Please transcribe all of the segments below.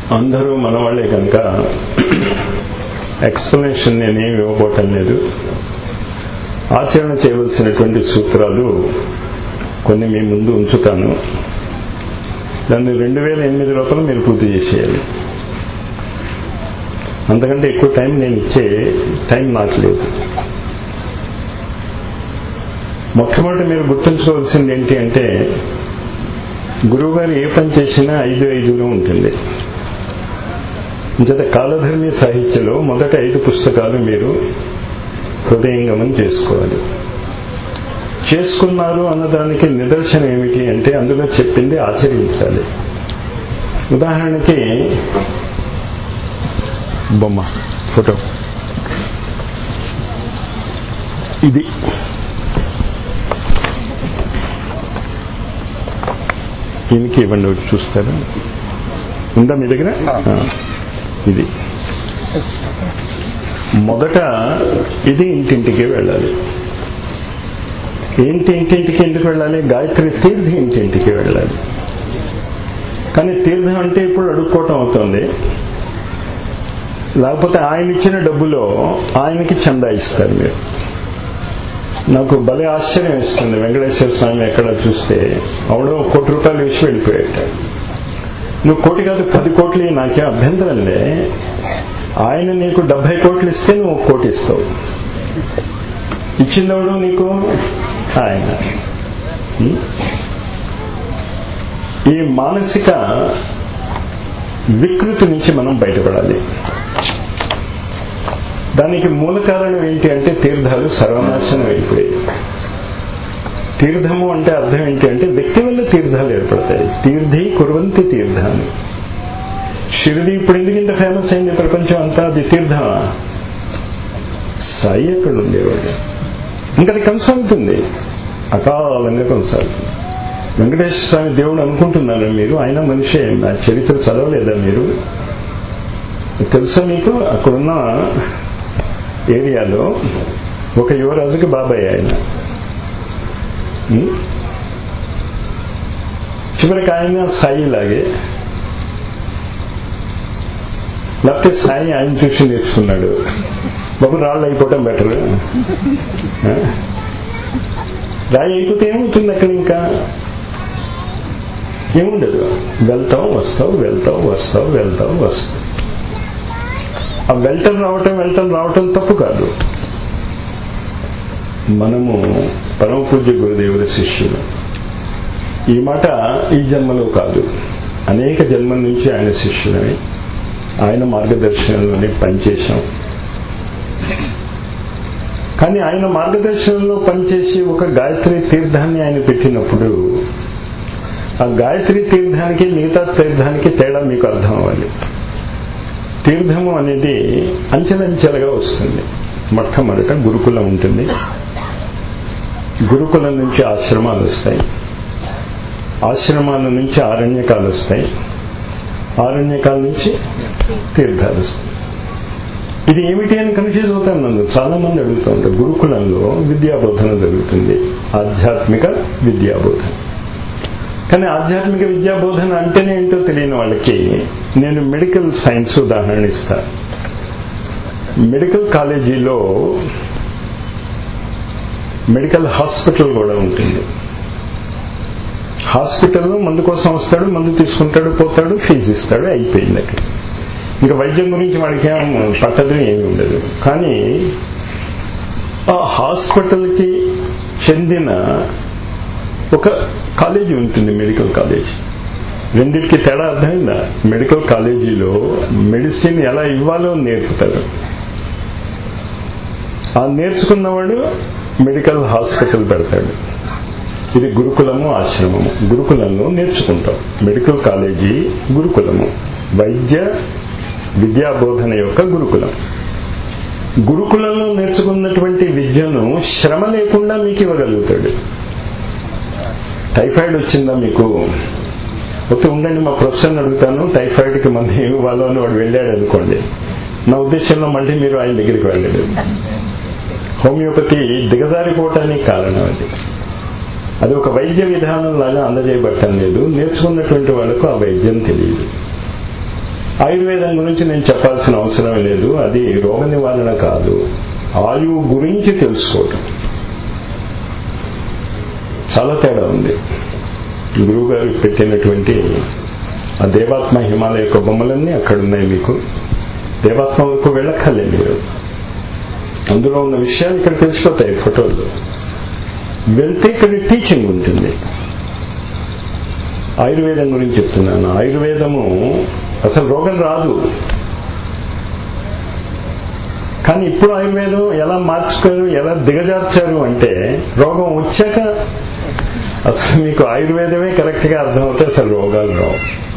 అందరూ మన వాళ్ళే కనుక ఎక్స్ప్లెనేషన్ నేనేం ఇవ్వబోటం లేదు ఆచరణ చేయవలసినటువంటి సూత్రాలు కొన్ని మీ ముందు ఉంచుతాను దాన్ని రెండు వేల ఎనిమిది లోపల మీరు పూర్తి చేసేయాలి అంతకంటే ఎక్కువ టైం నేను ఇచ్చే టైం నాకు లేదు మొట్టమొదటి మీరు గుర్తుంచుకోవాల్సింది ఏంటి అంటే గురువు గారు ఏ పని చేసినా ఐదు ఐదులో ఉంటుంది జత కాలధర్మి సాహిత్యంలో మొదట ఐదు పుస్తకాలు మీరు హృదయంగమం చేసుకోవాలి చేసుకున్నారు అన్నదానికి నిదర్శనం ఏమిటి అంటే అందులో చెప్పింది ఆచరించాలి ఉదాహరణకి బొమ్మ ఫోటో ఇది దీనికి ఇవ్వండి ఒకటి చూస్తారా ఉందా మీ దగ్గర ఆ, ఇది మొదట ఇది ఇంటింటికి వెళ్ళాలి ఏంటి ఇంటింటికి ఎందుకు వెళ్ళాలి గాయత్రి తీర్థి ఇంటింటికి వెళ్ళాలి కానీ తీర్థం అంటే ఇప్పుడు అడుక్కోవటం అవుతుంది లేకపోతే ఆయన ఇచ్చిన డబ్బులో ఆయనకి చందా ఇస్తారు మీరు నాకు భలే ఆశ్చర్యం ఇస్తుంది వెంకటేశ్వర స్వామి ఎక్కడ చూస్తే ఆవిడ ఒక కోటి రూపాయలు వేసి వెళ్ళిపోయాట నువ్వు కోటి కాదు పది కోట్లు ఇయ్యి, నాకేం అభ్యంతరం లే ఆయన నీకు డెబ్బై కోట్లు ఇస్తే నువ్వు ఒక కోటి ఇస్తావు ఇచ్చిందవడు నీకు ఆయన ఉం? ఈ మానసిక వికృతి నుంచి మనం బయటపడాలి దానికి మూల కారణం ఏంటి అంటే తీర్థాలు సర్వనాశనం అయిపోయాయి తీర్థము అంటే అర్థం ఏంటి అంటే వ్యక్తి వల్ల తీర్థాలు ఏర్పడతాయి తీర్థి కురవంతి తీర్థాన్ని షిరిడి ఇప్పుడు ఎందుకు ఇంత ఫేమస్ అయింది ప్రపంచం అంతా అది తీర్థమా సాయి అక్కడ ఉండేవాడు ఇంకా అది కొనసాగుతుంది అకాలంగా కొనసాగుతుంది వెంకటేశ్వర స్వామి దేవుడు అనుకుంటున్నారు మీరు ఆయన మనిషే నా చరిత్ర చదవలేదా మీరు తెలుసా మీకు అక్కడున్న ఏరియాలో ఒక యువరాజుకి బాబాయ్ ఆయన ఉం? చివరికి ఆయన సాయి లాగే లేకపోతే సాయి ఆయన చూసి నేర్చుకున్నాడు బాబు రాళ్ళు అయిపోవటం బెటర్ రాయి అయిపోతే ఏమవుతుంది అక్కడ ఇంకా ఏముండదు వెళ్తావు వస్తావు వెళ్తావు వస్తావు వెళ్తావు వస్తావు ఆ వెళ్ళటం రావటం వెళ్ళటం రావటం తప్పు కాదు మనము పరమ పూజ్య గురుదేవుల శిష్యులు ఈ మాట ఈ జన్మలో కాదు అనేక జన్మల నుంచి ఆయన శిష్యులని ఆయన మార్గదర్శనంలోనే పనిచేశాం కానీ ఆయన మార్గదర్శనంలో పనిచేసి ఒక గాయత్రి తీర్థాన్ని ఆయన పెట్టినప్పుడు ఆ గాయత్రి తీర్థానికి మిగతా తీర్థానికి తేడా మీకు అర్థం అవ్వాలి తీర్థము అనేది అంచెలంచెలుగా వస్తుంది మొట్టమొదట గురుకులం ఉంటుంది గురుకులం నుంచి ఆశ్రమాలు వస్తాయి ఆశ్రమాల నుంచి ఆరణ్యకాలు వస్తాయి ఆరణ్యకాల నుంచి తీర్థాలు వస్తాయి ఇది ఏమిటి అని కన్ఫ్యూజ్ అవుతాను నన్ను చాలా మంది అడుగుతూ ఉంటారు గురుకులంలో విద్యాబోధన జరుగుతుంది ఆధ్యాత్మిక విద్యాబోధన కానీ ఆధ్యాత్మిక విద్యాబోధన అంటేనే ఏంటో తెలియని వాళ్ళకి నేను మెడికల్ సైన్స్ ఉదాహరణ ఇస్తా మెడికల్ కాలేజీలో మెడికల్ హాస్పిటల్ కూడా ఉంటుంది హాస్పిటల్లో మందు కోసం వస్తాడు మందు తీసుకుంటాడు పోతాడు ఫీజు ఇస్తాడు అయిపోయింది అక్కడ ఇంకా వైద్యం గురించి వాడికి ఏం పట్టదు ఏమి ఉండదు కానీ ఆ హాస్పిటల్కి చెందిన ఒక కాలేజీ ఉంటుంది మెడికల్ కాలేజీ రెండింటికి తేడా అర్థమైందా మెడికల్ కాలేజీలో మెడిసిన్ ఎలా ఇవ్వాలో నేర్పుతారు ఆ నేర్చుకున్నవాడు మెడికల్ హాస్పిటల్ పెడతాడు ఇది గురుకులము ఆశ్రమము గురుకులంలో నేర్చుకుంటాం మెడికల్ కాలేజీ గురుకులము వైద్య విద్యాబోధన యొక్క గురుకులం గురుకులంలో నేర్చుకున్నటువంటి విద్యను శ్రమ లేకుండా మీకు ఇవ్వగలుగుతాడు టైఫాయిడ్ వచ్చిందా మీకు ఓకే ఉండండి మా ప్రొఫెసర్ అడుగుతాను టైఫాయిడ్కి మంది ఏమి ఇవ్వాలో అని వాడు వెళ్ళాడు అనుకోండి నా ఉద్దేశంలో మళ్ళీ మీరు ఆయన దగ్గరికి వెళ్ళలేదు హోమియోపతి దిగజారిపోవటానికి కారణం అది అది ఒక వైద్య విధానం లాగా అందజేయబట్టం లేదు నేర్చుకున్నటువంటి వాళ్ళకు ఆ వైద్యం తెలియదు ఆయుర్వేదం గురించి నేను చెప్పాల్సిన అవసరం లేదు అది రోగ నివారణ కాదు ఆయువు గురించి తెలుసుకోవటం చాలా తేడా ఉంది గురువు గారు పెట్టినటువంటి ఆ దేవాత్మ హిమాలయ యొక్క బొమ్మలన్నీ అక్కడ ఉన్నాయి మీకు దేవాత్మ వరకు వెళ్ళక్కర్లే మీరు అందులో ఉన్న విషయాలు ఇక్కడ తెలిసిపోతాయి ఫోటోలు వెళ్తే ఇక్కడ టీచింగ్ ఉంటుంది ఆయుర్వేదం గురించి చెప్తున్నాను ఆయుర్వేదము అసలు రోగం రాదు కానీ ఇప్పుడు ఆయుర్వేదం ఎలా మార్చుకోరు ఎలా దిగజార్చారు అంటే రోగం వచ్చాక అసలు మీకు ఆయుర్వేదమే కరెక్ట్గా అర్థమవుతే అసలు రోగాలు రావు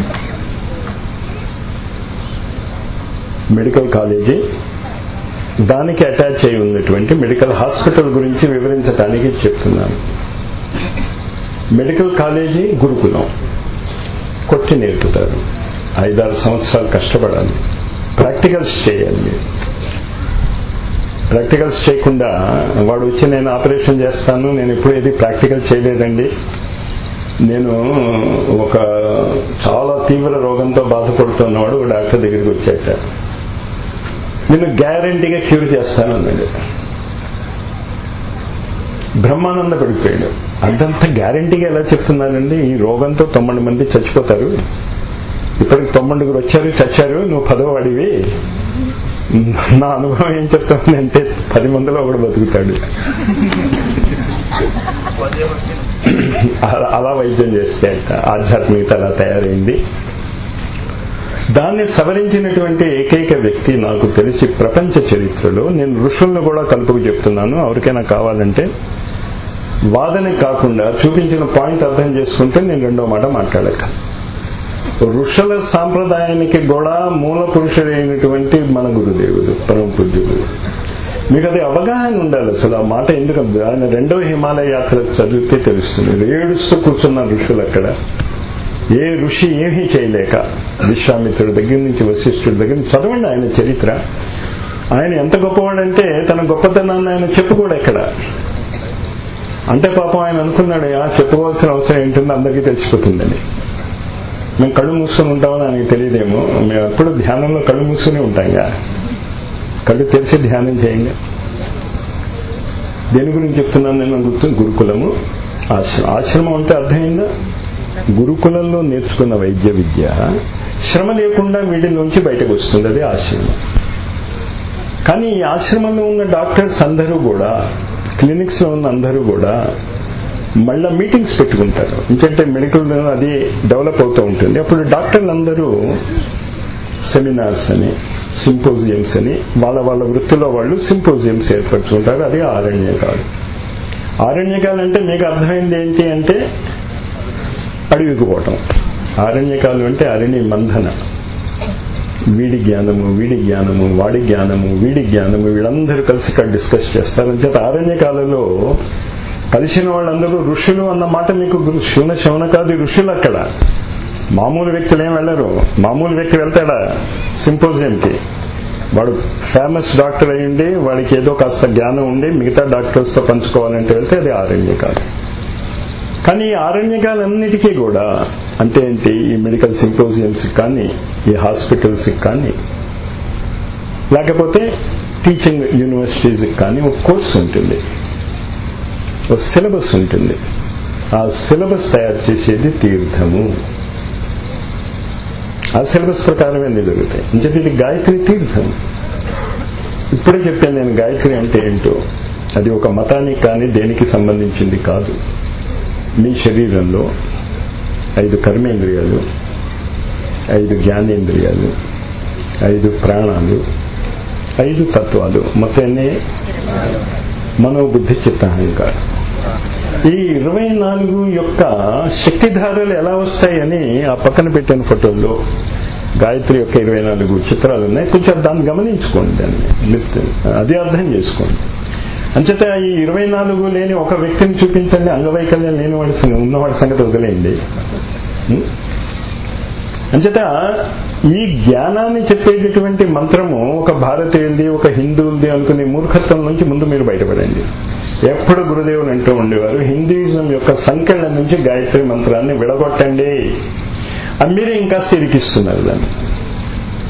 మెడికల్ కాలేజీ దానికి అటాచ్ అయి ఉన్నటువంటి మెడికల్ హాస్పిటల్ గురించి వివరించడానికి చెప్తున్నాను మెడికల్ కాలేజీ గురుకులం కొట్టి నేర్పుతారు ఐదారు సంవత్సరాలు కష్టపడాలి ప్రాక్టికల్స్ చేయాలి మీరు ప్రాక్టికల్స్ చేయకుండా వాడు వచ్చి నేను ఆపరేషన్ చేస్తాను నేను ఎప్పుడు ఏది ప్రాక్టికల్ చేయలేదండి నేను ఒక చాలా తీవ్ర రోగంతో బాధపడుతున్నవాడు ఒక డాక్టర్ దగ్గరికి వచ్చాక నేను గ్యారంటీగా క్యూర్ చేస్తాను అన్నాడు బ్రహ్మానంద పడిపోయాడు అదంతా గ్యారంటీగా ఎలా చెప్తున్నానండి ఈ రోగంతో తొమ్మిది మంది చచ్చిపోతారు ఇప్పటికి తొమ్మిదిగురు వచ్చారు చచ్చారు నువ్వు పదవాడివి నా అనుభవం ఏం చెప్తానంటే పది మందిలో ఒకడు బతుకుతాడు అలా వైద్యం చేస్తే ఆధ్యాత్మికత అలా తయారైంది దాన్ని సవరించినటువంటి ఏకైక వ్యక్తి నాకు తెలిసి ప్రపంచ చరిత్రలో నేను ఋషులను కూడా కలుపుకు చెప్తున్నాను ఎవరికైనా కావాలంటే వాదన కాకుండా చూపించిన పాయింట్ అర్థం చేసుకుంటే నేను రెండో మాట మాట్లాడక ఋషుల సాంప్రదాయానికి కూడా మూల పురుషుడైనటువంటి మన గురుదేవుడు పరమ పూజ్యుడు మీకు అది అవగాహన ఉండాలి అసలు ఆ మాట ఎందుకు ఆయన రెండో హిమాలయ యాత్ర చదివితే తెలుస్తుంది ఏడుస్తూ కూర్చున్న ఋషులు అక్కడ ఏ ఋషి ఏమీ చేయలేక విశ్వామిత్రుడి దగ్గర నుంచి వశిష్ఠుడి దగ్గర నుంచి చదవండి ఆయన చరిత్ర ఆయన ఎంత గొప్పవాడంటే తన గొప్పతనాన్ని ఆయన చెప్పుకోడు ఎక్కడ అంటే పాపం ఆయన అనుకున్నాడు ఆ చెప్పుకోవాల్సిన అవసరం ఏంటందో అందరికీ తెలిసిపోతుందని మేము కళ్ళు మూసుకొని ఉంటామని ఆయనకి తెలియదేమో మేము ఎప్పుడు ధ్యానంలో కళ్ళు మూసుకుని ఉంటాంగా కళ్ళు తెరిచి ధ్యానం చేయండి దేని గురించి చెప్తున్నాను నేను గుర్తు గురుకులము ఆశ్రమం ఆశ్రమం అంటే అర్థమైందా గురుకులంలో నేర్చుకున్న వైద్య విద్య శ్రమ లేకుండా వీటిలోంచి బయటకు వస్తుంది అది ఆశ్రమం కానీ ఈ ఆశ్రమంలో ఉన్న డాక్టర్స్ అందరూ కూడా క్లినిక్స్ లో ఉన్న అందరూ కూడా మళ్ళా మీటింగ్స్ పెట్టుకుంటారు ఎందుకంటే మెడికల్ అది డెవలప్ అవుతూ ఉంటుంది అప్పుడు డాక్టర్లు అందరూ సెమినార్స్ అని సింపోజియమ్స్ అని వాళ్ళ వాళ్ళ వృత్తిలో వాళ్ళు సింపోజియమ్స్ ఏర్పరచుకుంటారు అది ఆరణ్యకాలు ఆరణ్యకాలు అంటే మీకు అర్థమైంది ఏంటి అంటే అడవికి పోవటం ఆరణ్యకాలు అంటే అరణి మంధన వీడి జ్ఞానము వీడి జ్ఞానము వాడి జ్ఞానము వీడి జ్ఞానము వీళ్ళందరూ కలిసి ఇక్కడ డిస్కస్ చేస్తారు అంచేత ఆరణ్యకాలలో కలిసిన వాళ్ళందరూ ఋషులు అన్న మాట మీకు శివన శివన కాదు ఋషులు అక్కడ మామూలు వ్యక్తులు ఏం వెళ్ళరు మామూలు వ్యక్తి వెళ్తాడా సింపోజియంకి వాడు ఫేమస్ డాక్టర్ అయ్యిండి వాడికి ఏదో కాస్త జ్ఞానం ఉండి మిగతా డాక్టర్స్తో పంచుకోవాలంటే వెళ్తే అది ఆరణ్యకాలు కానీ ఈ ఆరణ్యకాలన్నిటికీ కూడా అంటే ఏంటి ఈ మెడికల్ సింపోజియమ్స్ కానీ ఈ హాస్పిటల్స్ కానీ లేకపోతే టీచింగ్ యూనివర్సిటీస్ కానీ ఒక కోర్స్ ఉంటుంది ఒక సిలబస్ ఉంటుంది ఆ సిలబస్ తయారు చేసేది తీర్థము ఆ సిలబస్ ప్రకారమే అన్ని జరుగుతాయి అంటే ఇది గాయత్రి తీర్థం ఇప్పుడే చెప్పాను నేను గాయత్రి అంటే ఏంటో అది ఒక మతానికి కానీ దేనికి సంబంధించింది కాదు మీ శరీరంలో ఐదు కర్మేంద్రియాలు ఐదు జ్ఞానేంద్రియాలు ఐదు ప్రాణాలు ఐదు తత్వాలు మొత్తం ఎన్ని మనోబుద్ధి చిత్తహంకారం ఈ ఇరవై నాలుగు యొక్క శక్తిధారలు ఎలా వస్తాయని ఆ పక్కన పెట్టిన ఫోటోల్లో గాయత్రి యొక్క ఇరవై నాలుగు చిత్రాలు ఉన్నాయి కొంచెం దాన్ని గమనించుకోండి దాన్ని అది అర్థం చేసుకోండి అంచేత ఈ ఇరవై నాలుగు లేని ఒక వ్యక్తిని చూపించండి అంగవైకల్యం లేని వాడి ఉన్నవాడి సంగతి వదిలేయండి అంచేత ఈ జ్ఞానాన్ని చెప్పేటటువంటి మంత్రము ఒక భారతీయులది ఒక హిందువులది అనుకునే మూర్ఖత్వం నుంచి ముందు మీరు బయటపడండి ఎప్పుడు గురుదేవులు అంటూ ఉండేవారు హిందూయిజం యొక్క సంఖ్యల నుంచి గాయత్రి మంత్రాన్ని విడగొట్టండి మీరే ఇంకాస్త ఇరికిస్తున్నారు దాన్ని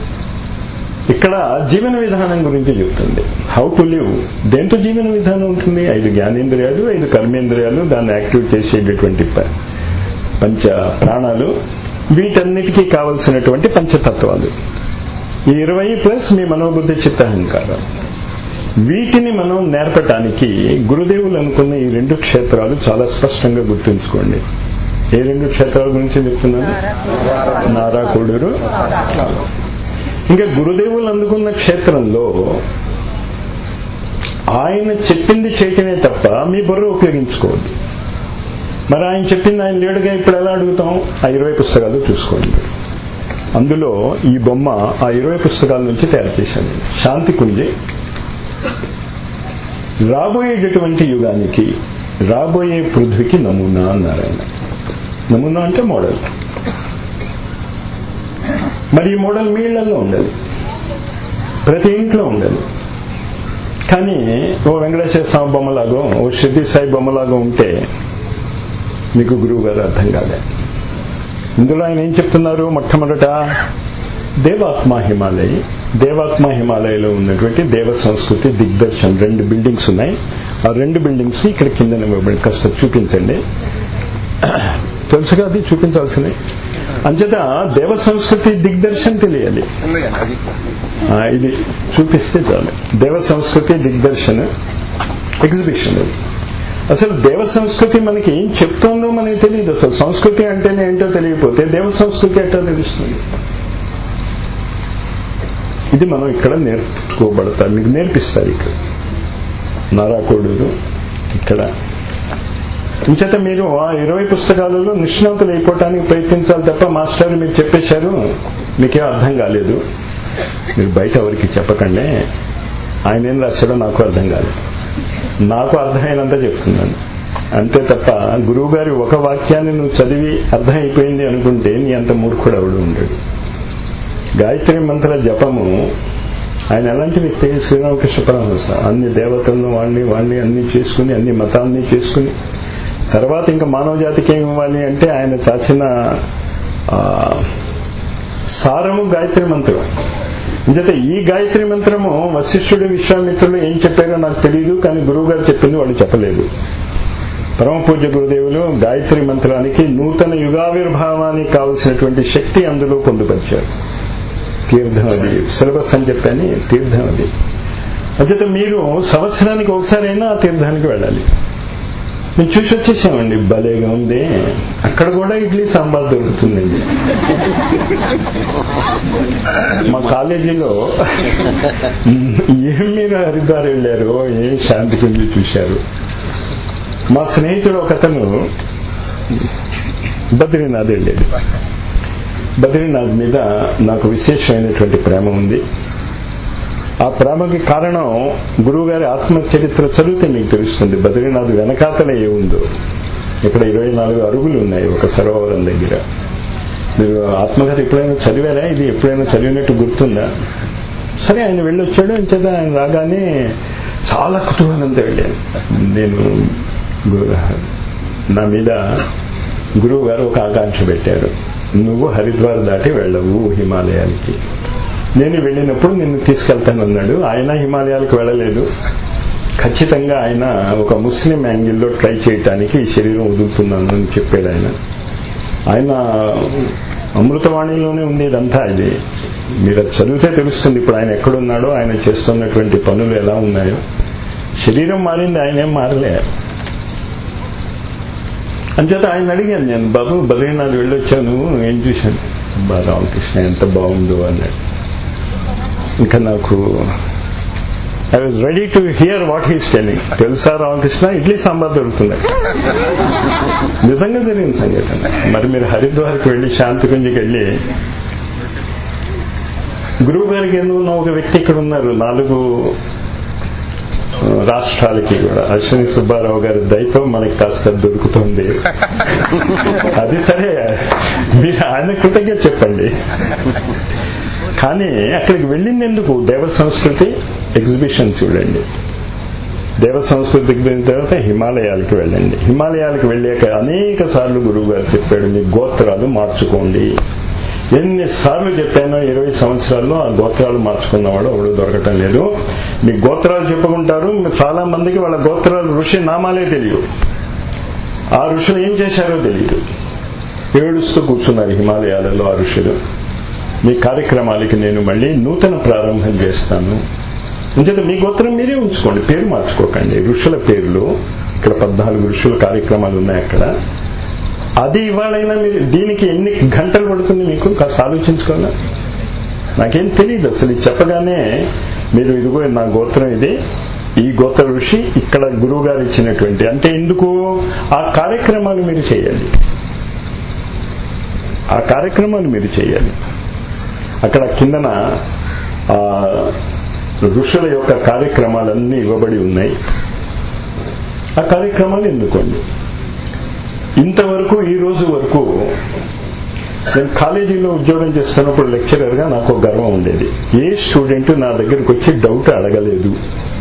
ఇక్కడ జీవన విధానం గురించి చెప్తుంది హౌ టు లివ్ దేంతో జీవన విధానం ఉంటుంది ఐదు జ్ఞానేంద్రియాలు ఐదు కర్మేంద్రియాలు దాన్ని యాక్టివ్ చేసేటటువంటి పంచ ప్రాణాలు వీటన్నిటికీ కావలసినటువంటి పంచతత్వాలు ఈ ఇరవై ప్లస్ మీ మనోబుద్ధి చిత్తహంకారం వీటిని మనం నేర్పటానికి గురుదేవులు అనుకున్న ఈ రెండు క్షేత్రాలు చాలా స్పష్టంగా గుర్తుంచుకోండి ఏ రెండు క్షేత్రాల గురించి చెప్తున్నాను నారా కోడూరు ఇంకా గురుదేవులు అందుకున్న క్షేత్రంలో ఆయన చెప్పింది చేయటమే తప్ప మీ బుర్ర ఉపయోగించుకోవద్దు మరి ఆయన చెప్పింది ఆయన లేడుగా ఇప్పుడు ఎలా అడుగుతాం ఆ ఇరవై పుస్తకాలు చూసుకోండి అందులో ఈ బొమ్మ ఆ ఇరవై పుస్తకాల నుంచి తయారు చేశాను శాంతి కుంజి రాబోయేటటువంటి యుగానికి రాబోయే పృథ్వీకి నమూనా అన్నారు ఆయన నమూనా అంటే మోడల్ మరి ఈ మోడల్ మీ ఇళ్లలో ఉండదు ప్రతి ఇంట్లో ఉండదు కానీ ఓ వెంకటేశ్వర స్వామి బొమ్మలాగో ఓ షిర్డి సాయి బొమ్మలాగో ఉంటే మీకు గురువు గారు అర్థం కాలే ఇందులో ఆయన ఏం చెప్తున్నారు మొట్టమొదట దేవాత్మ హిమాలయ దేవాత్మ హిమాలయలో ఉన్నటువంటి దేవ సంస్కృతి దిగ్దర్శన్ రెండు బిల్డింగ్స్ ఉన్నాయి ఆ రెండు బిల్డింగ్స్ ఇక్కడ కింద కాస్త చూపించండి తెలుసుగా అది చూపించాల్సినవి అంచేత దేవ సంస్కృతి దిగ్దర్శన్ తెలియాలి ఇది చూపిస్తే చాలు దేవ సంస్కృతి దిగ్దర్శన్ ఎగ్జిబిషన్ అది అసలు దేవ సంస్కృతి మనకి ఏం చెప్తుందో మనకి తెలియదు అసలు సంస్కృతి అంటేనే ఏంటో తెలియకపోతే దేవ సంస్కృతి ఎట్టో తెలుస్తుంది ఇది మనం ఇక్కడ నేర్చుకోబడతారు మీకు నేర్పిస్తారు ఇక్కడ నారాకోడూరు ఇక్కడ ఇంచేత మీరు ఆ ఇరవై పుస్తకాలలో నిష్ణాతులు అయిపోవటానికి ప్రయత్నించాలి తప్ప మాస్టర్ మీరు చెప్పేశారు మీకేం అర్థం కాలేదు మీరు బయట ఎవరికి చెప్పకండి ఆయన ఏం రాశాడో నాకు అర్థం కాలేదు నాకు అర్థమైనంత చెప్తున్నాను అంతే తప్ప గురువు గారి ఒక వాక్యాన్ని నువ్వు చదివి అర్థమైపోయింది అనుకుంటే నీ అంత మూర్ఖుడు ఎవడు ఉండడు గాయత్రి మంత్ర జపము ఆయన ఎలాంటి వ్యక్తి శ్రీరామకృష్ణ పరమహంస అన్ని దేవతలను వాడిని వాడిని అన్ని చేసుకుని అన్ని మతాన్ని చేసుకుని తర్వాత ఇంకా మానవ జాతికి ఏమి ఇవ్వాలి అంటే ఆయన చాచిన సారము గాయత్రి మంత్రం అంచేత ఈ గాయత్రి మంత్రము వశిష్ఠుడు విశ్వామిత్రులు ఏం చెప్పారో నాకు తెలియదు కానీ గురువు గారు చెప్పింది వాళ్ళు చెప్పలేదు పరమ పూజ్య గురుదేవులు గాయత్రి మంత్రానికి నూతన యుగావిర్భావానికి కావలసినటువంటి శక్తి అందులో పొందుపరిచారు తీర్థం అది సిలబస్ అని చెప్పని తీర్థం అది అంచేత మీరు సంవత్సరానికి ఒకసారైనా ఆ తీర్థానికి వెళ్ళాలి మేము చూసి వచ్చేసామండి భలేగా ఉంది అక్కడ కూడా ఇడ్లీ సాంబార్ దొరుకుతుందండి మా కాలేజీలో ఏం మీరు హరిద్వార్ వెళ్ళారు ఏం శాంతి కుంజి చూశారు మా స్నేహితుడు ఒకతను బద్రీనాథ్ వెళ్ళాడు బద్రీనాథ్ మీద నాకు విశేషమైనటువంటి ప్రేమ ఉంది ఆ ప్రేమకి కారణం గురువు గారి ఆత్మచరిత్ర చదివితే మీకు తెలుస్తుంది బద్రీనాథ్ వెనకాతల ఏముందో ఇక్కడ ఇరవై నాలుగు అరుగులు ఉన్నాయి ఒక సరోవరం దగ్గర మీరు ఆత్మకథ ఎప్పుడైనా చదివారా ఇది ఎప్పుడైనా చదివినట్టు గుర్తుందా సరే ఆయన వెళ్ళొచ్చాడు అంచేత ఆయన రాగానే చాలా కుతూహలంతో వెళ్ళాను నేను నా మీద గురువు గారు ఒక ఆకాంక్ష పెట్టారు నువ్వు హరిద్వార్ దాటి వెళ్ళవు హిమాలయానికి నేను వెళ్ళినప్పుడు నిన్ను తీసుకెళ్తానన్నాడు ఆయన హిమాలయాలకు వెళ్ళలేదు ఖచ్చితంగా ఆయన ఒక ముస్లిం యాంగిల్లో ట్రై చేయటానికి ఈ శరీరం వదులుతున్నాను అని చెప్పాడు ఆయన ఆయన అమృతవాణిలోనే ఉంది ఇదంతా ఇది మీరు అది చదివితే తెలుస్తుంది ఇప్పుడు ఆయన ఎక్కడున్నాడో ఆయన చేస్తున్నటువంటి పనులు ఎలా ఉన్నాయో శరీరం మారింది ఆయన ఏం మారలే అంచేత ఆయన అడిగాను నేను బాబు బద్రీనాథ్ వెళ్ళొచ్చాను ఏం చూశాను బా రామకృష్ణ ఎంత బాగుందో అన్నాడు ఇంకా నాకు I was ready to hear what he's telling తెలుసా రామకృష్ణ ఇడ్లీ సాంబార్ దొరుకుతుంది నిజంగా జరిగిన సంఘటన మరి మీరు హరిద్వార్కి వెళ్ళి శాంతికుంజికి వెళ్ళి గురువు గారికి ఎందుకున్న ఒక వ్యక్తి ఇక్కడ ఉన్నారు నాలుగు రాష్ట్రాలకి కూడా అశ్విని సుబ్బారావు గారి దయతో మనకి కాస్త దొరుకుతుంది అది సరే మీరు ఆయన కృతజ్ఞత చెప్పండి కానీ అక్కడికి వెళ్ళింది ఎందుకు దేవ సంస్కృతి ఎగ్జిబిషన్ చూడండి దేవ సంస్కృతి దిగిన తర్వాత హిమాలయాలకు వెళ్ళండి హిమాలయాలకు వెళ్ళాక అనేక సార్లు గురువు గారు చెప్పాడు మీ గోత్రాలు మార్చుకోండి ఎన్నిసార్లు చెప్పానో ఇరవై సంవత్సరాల్లో ఆ గోత్రాలు మార్చుకున్నవాడు ఎవడు దొరకటం లేదు మీ గోత్రాలు చెప్పుకుంటారు చాలా మందికి వాళ్ళ గోత్రాలు ఋషి నామాలే తెలియదు ఆ ఋషులు ఏం చేశారో తెలియదు ఏడుస్తూ కూర్చున్నారు హిమాలయాలలో ఆ ఋషులు మీ కార్యక్రమాలకి నేను మళ్ళీ నూతన ప్రారంభం చేస్తాను అంచేత మీ గోత్రం మీరే ఉంచుకోండి పేరు మార్చుకోకండి ఋషుల పేర్లు ఇక్కడ పద్నాలుగు ఋషుల కార్యక్రమాలు ఉన్నాయి అక్కడ అది ఇవాళైనా మీరు దీనికి ఎన్ని గంటలు పడుతుంది మీకు కాస్త ఆలోచించుకోవాలా నాకేం తెలియదు అసలు ఇది చెప్పగానే మీరు ఇదిగో నా గోత్రం ఇది ఈ గోత్ర ఋషి ఇక్కడ గురువు గారు ఇచ్చినటువంటి అంటే ఎందుకు ఆ కార్యక్రమాలు మీరు చేయాలి ఆ కార్యక్రమాలు మీరు చేయాలి అక్కడ కిందన ఆ ఋషుల యొక్క కార్యక్రమాలన్నీ ఇవ్వబడి ఉన్నాయి ఆ కార్యక్రమాలు ఎన్నుకోండి ఇంతవరకు ఈ రోజు వరకు నేను కాలేజీలో ఉద్యోగం చేస్తున్నప్పుడు లెక్చరర్ గా నాకు గర్వం ఉండేది ఏ స్టూడెంట్ నా దగ్గరకు వచ్చి డౌట్ అడగలేదు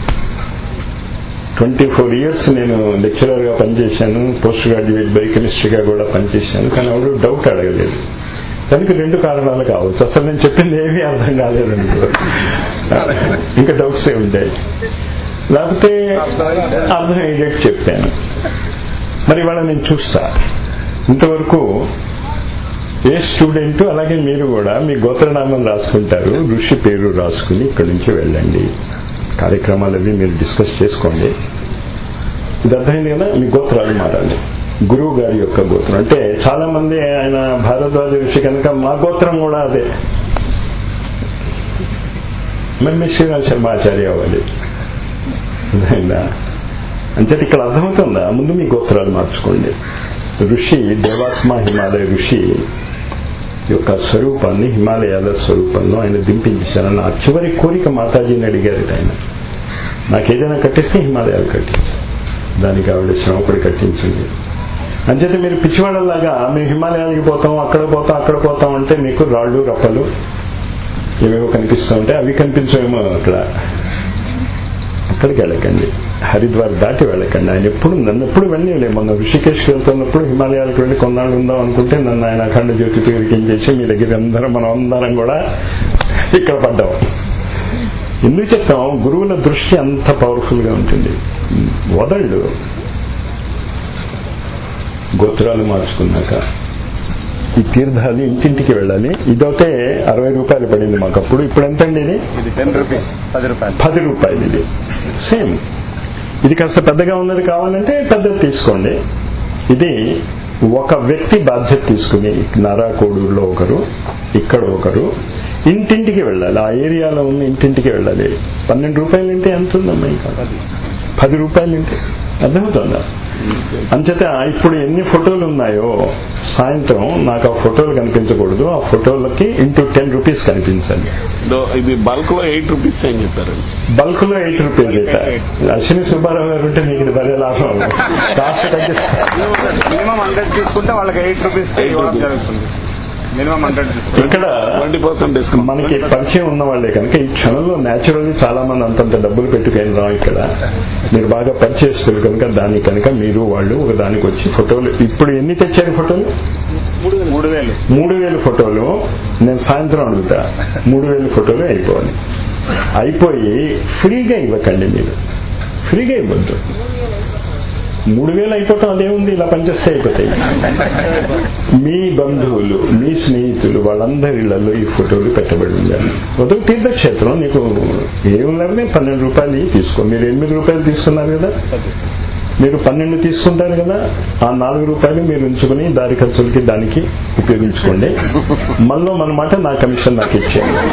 ట్వంటీ ఫోర్ ఇయర్స్ నేను లెక్చరర్ గా పనిచేశాను పోస్ట్ గ్రాడ్యుయేట్ బయోకెమిస్ట్రీగా కూడా పనిచేశాను కానీ ఎవరు డౌట్ అడగలేదు దానికి రెండు కారణాలు కావచ్చు అసలు నేను చెప్పింది ఏమీ అర్థం కాలేదనుకో ఇంకా డౌట్స్ ఏ ఉంటాయి లేకపోతే అర్థం అయ్యేటట్టు చెప్పాను మరి ఇవాళ నేను చూస్తా ఇంతవరకు ఏ స్టూడెంట్ అలాగే మీరు కూడా మీ గోత్రనామం రాసుకుంటారు ఋషి పేరు రాసుకుని ఇక్కడి నుంచి వెళ్ళండి కార్యక్రమాలు అవి మీరు డిస్కస్ చేసుకోండి ఇది అర్థమైంది కదా మీ గోత్రాలు మారాలి గురువు గారి యొక్క గోత్రం అంటే చాలా మంది ఆయన భారద్వాజ ఋషి కనుక మా గోత్రం కూడా అదే మరి మీ శ్రీరామ్ శర్మ ఆచార్య అవ్వాలి అర్థమైందా అంచేత ఇక్కడ అర్థమవుతుందా ముందు మీ గోత్రాలు మార్చుకోండి ఋషి దేవాత్మ హిమాలయ ఋషి యొక్క స్వరూపాన్ని హిమాలయాల స్వరూపంలో ఆయన దింపించేశారు నా చివరి కోరిక మాతాజీని అడిగారు ఆయన నాకేదైనా కట్టిస్తే హిమాలయాలు కట్టించి దానికి ఆవిడ శ్రమపడి కట్టించింది అంచేత మీరు పిచ్చివాళ్ళలాగా మేము హిమాలయాలకి పోతాం అక్కడ పోతాం అక్కడ పోతాం అంటే మీకు రాళ్ళు రప్పలు ఏవేవో కనిపిస్తూ ఉంటాయి అవి కనిపించేమో అక్కడ అక్కడికి వెళ్ళకండి హరిద్వార్ దాటి వెళ్ళకండి ఆయన ఎప్పుడు నన్ను ఎప్పుడు వెళ్ళలే మొన్న ఋషికేష్కి వెళ్తున్నప్పుడు హిమాలయాలకు వెళ్ళి కొన్నాళ్ళు ఉందాం అనుకుంటే నన్ను ఆయన అఖండ జ్యోతి చేసి మీ దగ్గర అందరం మనం అందరం కూడా ఇక్కడ పడ్డాం ఎందుకు చెప్తాం గురువుల దృష్టి అంత పవర్ఫుల్ గా ఉంటుంది వదళ్ళు గోత్రాలు మార్చుకున్నాక ఈ తీర్థాలు ఇంటింటికి వెళ్ళాలి ఇదొకే అరవై రూపాయలు పడింది మాకు అప్పుడు ఇప్పుడు ఎంత అండి ఇది ఇది టెన్ రూపీస్ పది రూపాయలు పది రూపాయలు ఇది సేమ్ ఇది కాస్త పెద్దగా ఉన్నది కావాలంటే పెద్దది తీసుకోండి ఇది ఒక వ్యక్తి బాధ్యత తీసుకుని నారాకోడూరులో ఒకరు ఇక్కడ ఒకరు ఇంటింటికి వెళ్ళాలి ఆ ఏరియాలో ఉన్న ఇంటింటికి వెళ్ళాలి పన్నెండు రూపాయలు అంటే ఎంత ఉందమ్మా ఇంకా పది రూపాయలు అంటే అర్థమవుతుందా అంచేత ఇప్పుడు ఎన్ని ఫోటోలు ఉన్నాయో సాయంత్రం నాకు ఆ ఫోటోలు కనిపించకూడదు ఆ ఫోటోలకి ఇంటూ టెన్ రూపీస్ కనిపించాలి దో- ఇది బల్క్ లో ఎయిట్ రూపీస్ అని చెప్పారు బల్క్ లో ఎయిట్ రూపీస్ ఇట అశ్విని సుబ్బారావు గారు ఉంటే మీకు ఇది భలే లాభం కాస్ట్ తగ్గిస్తా మినిమం హండ్రెడ్ తీసుకుంటే వాళ్ళకి ఎయిట్ రూపీస్ ఇవ్వడం జరుగుతుంది మినిమం హండ్రెడ్ తీసుకుంటే ఇక్కడ ట్వంటీ పర్సెంట్ డిస్కౌంట్ మనకి పరిచయం ఉన్న వాళ్ళే కనుక ఈ క్షణంలో న్యాచురల్లీ చాలా మంది అంతంత డబ్బులు పెట్టుకెళ్ళి రాం ఇక్కడ మీరు బాగా పరిచయిస్తారు కనుక దానికి కనుక మీరు వాళ్ళు ఒక దానికి వచ్చి ఫోటోలు ఇప్పుడు ఎన్ని తెచ్చారు ఫోటోలు మూడు వేలు మూడు వేలు ఫోటోలు నేను సాయంత్రం అడుగుతా మూడు వేలు ఫోటోలు అయిపోవాలి అయిపోయి ఫ్రీగా ఇవ్వకండి మీరు ఫ్రీగా ఇవ్వద్దు మూడు వేలు అయిపోవటం అదేముంది ఇలా పనిచేస్తే అయిపోతాయి మీ బంధువులు మీ స్నేహితులు వాళ్ళందరి ఇళ్లలో ఈ ఫోటోలు పెట్టబడి ఉండాలి ఒక తీర్థక్షేత్రం నీకు ఏమున్నారనే పన్నెండు రూపాయలు ఇవి తీసుకో మీరు ఎనిమిది రూపాయలు తీసుకున్నారు కదా మీరు పన్నెండు తీసుకుంటారు కదా ఆ నాలుగు రూపాయలు మీరు ఉంచుకుని దారి ఖర్చులకి దానికి ఉపయోగించుకోండి మనలో మన మాట నా కమిషన్ నాకు ఇచ్చేయండి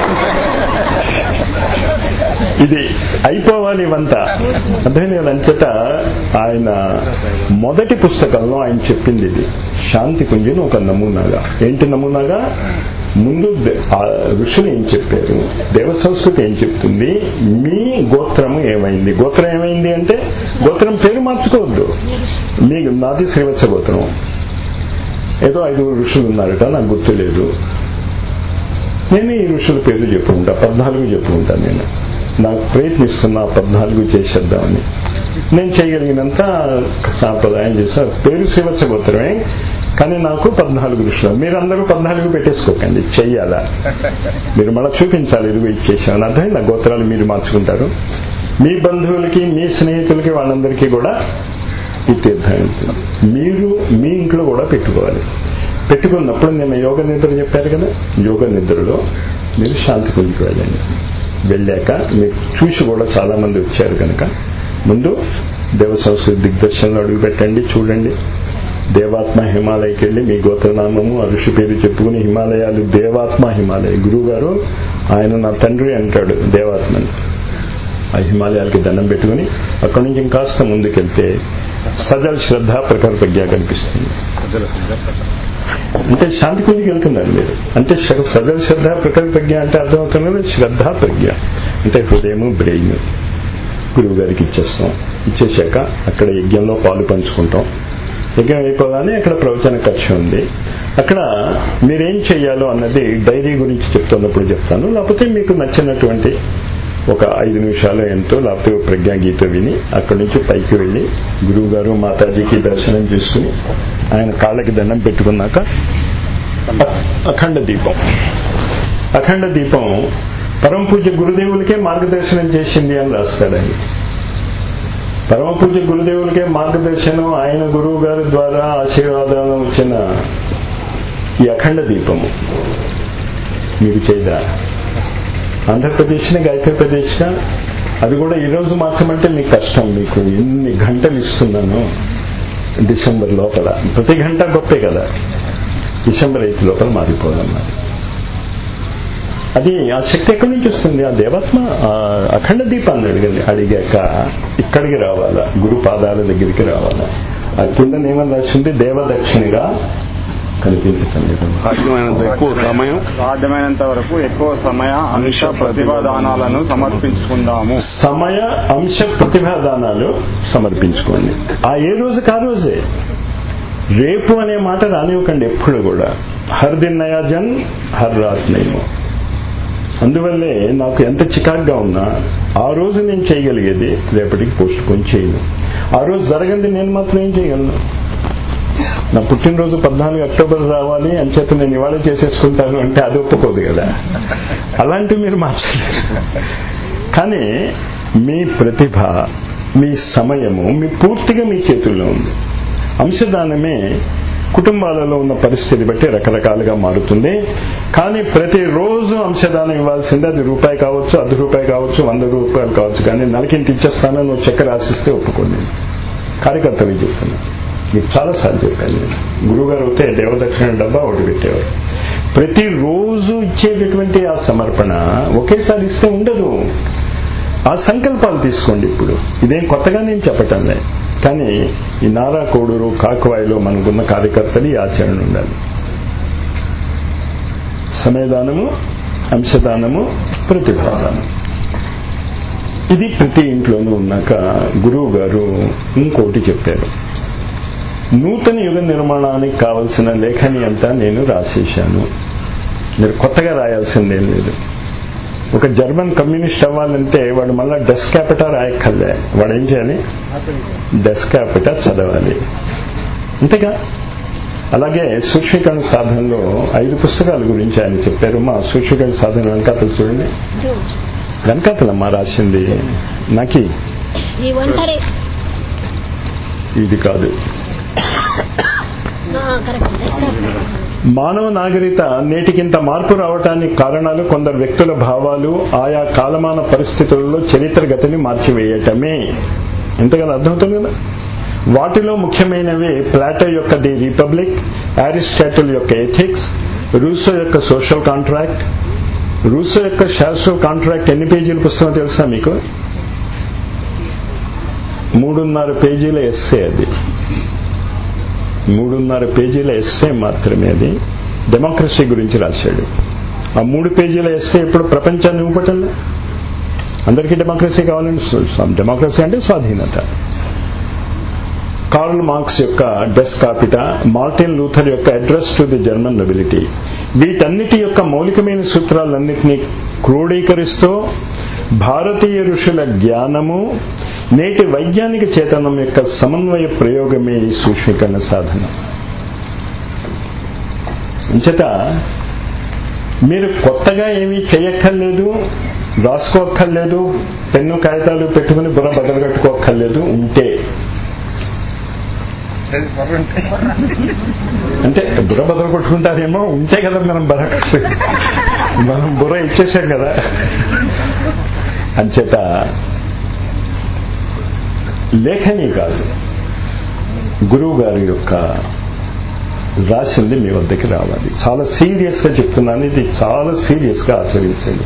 ఇది అయిపోవాలి ఇవంతా అర్థమైంది కదా అంచేత ఆయన మొదటి పుస్తకంలో ఆయన చెప్పింది ఇది శాంతి కుంజిని ఒక నమూనాగా ఏంటి నమూనాగా ముందు దే- ఆ ఋషులు ఏం చెప్పారు దేవ సంస్కృతి ఏం చెప్తుంది మీ గోత్రము ఏమైంది గోత్రం ఏమైంది అంటే గోత్రం పేరు మార్చుకోవద్దు మీ నాది శ్రీవత్స గోత్రం ఏదో ఐదుగురు ఋషులు ఉన్నారట నాకు గుర్తులేదు నేను ఈ ఋషుల పేర్లు చెప్పుకుంటా పద్నాలుగు చెప్పుకుంటాను నేను నాకు ప్రయత్నిస్తున్నా పద్నాలుగు చేసేద్దామని నేను చేయగలిగినంత సాంప్రదాయం చేశా పేరు శ్రీవత్స గోత్రమే కానీ నాకు పద్నాలుగు ఋషులు మీరందరూ పద్నాలుగు పెట్టేసుకోకండి చెయ్యాలా మీరు మళ్ళీ చూపించాలి ఇదిగో ఇచ్చేసామని అర్థం నా గోత్రాలు మీరు మార్చుకుంటారు మీ బంధువులకి మీ స్నేహితులకి వాళ్ళందరికీ కూడా ఈ తీర్థం ఉంటుంది మీరు మీ ఇంట్లో కూడా పెట్టుకోవాలి పెట్టుకున్నప్పుడు నేను యోగ నిద్ర చెప్పారు కదా యోగ నిద్రలో మీరు శాంతి కుందికి వెళ్ళండి వెళ్ళాక మీరు చూసి కూడా చాలా మంది వచ్చారు కనుక ముందు దేవ సంస్కృతి దిగ్దర్శనంలో అడుగు పెట్టండి చూడండి దేవాత్మ హిమాలయకి వెళ్ళి మీ గోత్రనామము ఆ ఋషి పేరు చెప్పుకుని హిమాలయాలు దేవాత్మ హిమాలయ గురువు గారు ఆయన నా తండ్రి అంటాడు దేవాత్మని ఆ హిమాలయాలకి దండం పెట్టుకుని అక్కడి నుంచి ఇంకాస్త ముందుకెళ్తే సజల్ శ్రద్ధ ప్రఖర ప్రజ్ఞ కనిపిస్తుంది అంటే శాంతి కుందికి వెళ్తున్నారు మీరు అంటే శ- సజల్ శ్రద్ధ ప్రఖర ప్రజ్ఞ అంటే అర్థమవుతున్నది శ్రద్ధ ప్రజ్ఞ అంటే హృదయము బ్రెయిన్ గురువు గారికి ఇచ్చేస్తాం ఇచ్చేసాక అక్కడ యజ్ఞంలో పాలు పంచుకుంటాం యజ్ఞం అయిపోగానే అక్కడ ప్రవచన ఖర్చు ఉంది అక్కడ మీరేం చేయాలో అన్నది డైరీ గురించి చెప్తున్నప్పుడు చెప్తాను లేకపోతే మీకు నచ్చినటువంటి ఒక ఐదు నిమిషాలు ఎంతో లేకపోతే ఒక ప్రజ్ఞా గీత విని అక్కడి నుంచి పైకి వెళ్ళి గురువు గారు మాతాజీకి దర్శనం చేసుకుని ఆయన కాళ్ళకి దండం పెట్టుకున్నాక అ- అఖండ దీపం అఖండ దీపం పరమ పూజ్య గురుదేవులకే మార్గదర్శనం చేసింది అని రాస్తాడు ఆయన పరమ పూజ్య గురుదేవులకే మార్గదర్శనం ఆయన గురువు గారి ద్వారా ఆశీర్వాదాలు వచ్చిన ఈ అఖండ దీపము మీరు చేయదా ఆంధ్రప్రదేశ్ని గాయత్రి ప్రదేశ్గా అది కూడా ఈ రోజు మార్చమంటే మీకు కష్టం మీకు ఎన్ని గంటలు ఇస్తున్నాను డిసెంబర్ లోపల ప్రతి గంట గొప్పే కదా డిసెంబర్ ఎయిత్ లోపల మారిపోదన్నమాట అది ఆ శక్తి ఎక్కడి నుంచి వస్తుంది ఆ దేవాత్మ ఆ అఖండ దీపాన్ని అడిగింది అడిగాక ఇక్కడికి రావాలా గురు పాదాల దగ్గరికి రావాలా ఆ కింద ఏమని రాసింది దేవదక్షిణగా కనిపించటం లేదు సాధ్యమైనంత ఎక్కువ సమయం సాధ్యమైనంత వరకు ఎక్కువ సమయ అంశ ప్రతిభాదానాలను సమర్పించుకుందాము సమయ అంశ ప్రతిభాదానాలు సమర్పించుకోండి ఆ ఏ రోజుకి ఆ రోజే రేపు అనే మాట రానివ్వకండి ఎప్పుడు కూడా హర్ దిన్ నయా జన్ హర్ రాత్ నేమో అందువల్లే నాకు ఎంత చికాగ్గా ఉన్నా ఆ రోజు నేను చేయగలిగేది రేపటికి పోస్ట్ పోన్ చేయను ఆ రోజు జరగంది నేను మాత్రం ఏం చేయగలను నా పుట్టినరోజు పద్నాలుగు అక్టోబర్ రావాలి అంచేత నేను ఇవాళ చేసేసుకుంటాను అంటే అది ఒప్పుకోదు కదా అలాంటివి మీరు మార్చలేరు కానీ మీ ప్రతిభ మీ సమయము మీ పూర్తిగా మీ చేతుల్లో ఉంది అంశదానమే కుటుంబాలలో ఉన్న పరిస్థితి బట్టి రకరకాలుగా మారుతుంది కానీ ప్రతిరోజు అంశదానం ఇవ్వాల్సిందే అది రూపాయి కావచ్చు అర్ధ రూపాయి కావచ్చు వంద రూపాయలు కావచ్చు కానీ నెలకింటి ఇచ్చేస్తానని నువ్వు చక్కెర ఆశిస్తే ఒప్పుకోండి కార్యకర్తలకు చెప్తున్నా మీకు చాలాసార్లు చెప్పాను నేను గురువుగారు అయితే దేవదక్షిణ డబ్బా ఒకటి పెట్టేవారు ప్రతిరోజు ఇచ్చేటటువంటి ఆ సమర్పణ ఒకేసారి ఇస్తే ఉండదు ఆ సంకల్పాలు తీసుకోండి ఇప్పుడు ఇదేం కొత్తగా నేను చెప్పటం లే కానీ ఈ నారా కోడూరు కాకువాయిలో మనకున్న కార్యకర్తలు ఈ ఆచరణ ఉండాలి సమయదానము అంశదానము ప్రతిభాదానం ఇది ప్రతి ఇంట్లోనూ ఉన్నాక గురువు గారు ఇంకోటి చెప్పారు నూతన యుగ నిర్మాణానికి కావలసిన లేఖని అంతా నేను రాసేశాను మీరు కొత్తగా రాయాల్సిందేం లేదు ఒక జర్మన్ కమ్యూనిస్ట్ అవ్వాలంటే వాడు మళ్ళా డెస్ క్యాపిటా రాయక్కర్లే వాడు ఏం చేయాలి డెస్ క్యాపిటా చదవాలి అంతేగా అలాగే సూక్ష్మీకరణ సాధనలో ఐదు పుస్తకాల గురించి ఆయన చెప్పారు మా సూక్ష్మీకరణ సాధన వెనకాతలు చూడండి వెనకాతలమ్మా రాసింది నాకి ఈ ఒంటరి ఇది కాదు కరెక్ట్ మానవ నాగరికత నేటికింత మార్పు రావటానికి కారణాలు కొందరు వ్యక్తుల భావాలు ఆయా కాలమాన పరిస్థితులలో చరిత్ర గతిని మార్చివేయటమే ఎంతగానో అర్థమవుతుంది కదా వాటిలో ముఖ్యమైనవి ప్లాటో యొక్క ది రిపబ్లిక్ అరిస్టాటిల్ యొక్క ఎథిక్స్ రూసో యొక్క సోషల్ కాంట్రాక్ట్ రూసో యొక్క సోషల్ కాంట్రాక్ట్ ఎన్ని పేజీల పుస్తకం తెలుసా మీకు మూడున్నర పేజీల ఎస్సే అది మూడున్నర పేజీల ఎస్సే మాత్రమే అది డెమోక్రసీ గురించి రాశాడు ఆ మూడు పేజీల ఎస్సే ఇప్పుడు ప్రపంచాన్ని ఊపటంలే అందరికీ డెమోక్రసీ కావాలని డెమోక్రసీ అంటే స్వాధీనత కార్ల్ మార్క్స్ యొక్క డెస్ కాపిటా మార్టిన్ లూథర్ యొక్క Address to the German Nobility వీటన్నిటి యొక్క మౌలికమైన సూత్రాలన్నింటినీ క్రోడీకరిస్తూ భారతీయ ఋషుల జ్ఞానము నేటి వైజ్ఞానిక చేతనం యొక్క సమన్వయ ప్రయోగమే ఈ సూక్ష్మీకరణ సాధన అంచేత మీరు కొత్తగా ఏమీ చేయక్కర్లేదు రాసుకోక్కర్లేదు పెన్ను కాగితాలు పెట్టుకుని బుర్ర బద్దలు కట్టుకోక్కర్లేదు ఉంటే అంటే బుర్ర బదులు కొట్టుకుంటారేమో ఉంటే కదా మనం బుర్ర కట్టు- మనం బుర్ర ఇచ్చేసాం కదా అంచేత లేఖని కాదు గురువు గారి యొక్క రాసింది మీ వద్దకి రావాలి చాలా సీరియస్ గా చెప్తున్నాను ఇది చాలా సీరియస్ గా ఆచరించండి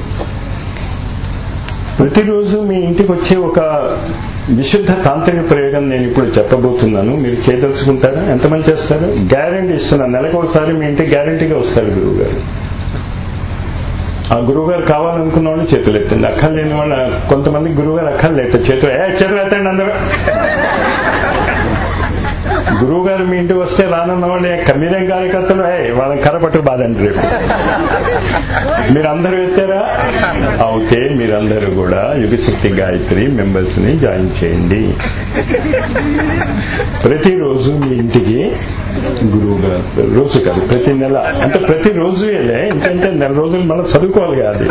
ప్రతిరోజు మీ ఇంటికి వచ్చే ఒక విశుద్ధ తాంత్రిక ప్రయోగం నేను ఇప్పుడు చెప్పబోతున్నాను మీరు చేయదలుచుకుంటారా ఎంతమంది చేస్తారు గ్యారంటీ ఇస్తున్నాను నెలకు ఒకసారి మీ ఇంటికి గ్యారంటీగా వస్తారు గురువు గారు ఆ గురువు గారు కావాలనుకున్న వాళ్ళు చేతులు ఎత్తండి అక్కలు లేని వాళ్ళ కొంతమంది గురువు గారు అక్కలు లేదు చేతులు ఏ చేతులు ఎత్తండి అందరూ గురువు గారు మీ ఇంటికి వస్తే రానున్న వాళ్ళు మీరేం కార్యకర్తలు ఏ వాళ్ళని కరపట్టు బాధండి రేపు మీరందరూ ఎత్తారా ఓకే మీరందరూ కూడా యుగశక్తి గాయత్రి మెంబర్స్ ని జాయిన్ చేయండి ప్రతిరోజు మీ ఇంటికి గురువు గారు రోజు కాదు ప్రతి నెల అంటే ప్రతి రోజు ఎందుకంటే నెల రోజులు మనం చదువుకోవాలి కాదు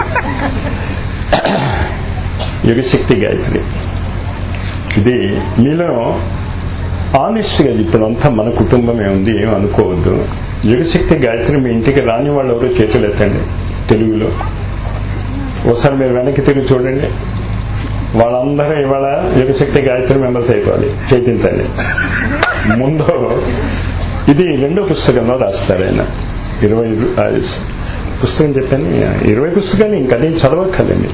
యుగశక్తి గాయత్రి ఇది మీలో ఆనెస్ట్ గా ఇప్పుడు అంతా మన కుటుంబమే ఉంది ఏం అనుకోవద్దు యుగశక్తి గాయత్రి మీ ఇంటికి రాని వాళ్ళు ఎవరో చేతులు ఎత్తండి తెలుగులో ఒకసారి మీరు వెనక్కి తిరిగి చూడండి వాళ్ళందరూ ఇవాళ యుగశక్తి గాయత్రి మెంబర్స్ అయిపోవాలి చేతించండి ముందు ఇది రెండో పుస్తకంలో రాస్తారు ఆయన ఇరవై రు- ఆ, పుస్తకం చెప్పాను ఇరవై పుస్తకాన్ని ఇంకా నేను చదవక్కర్లేండి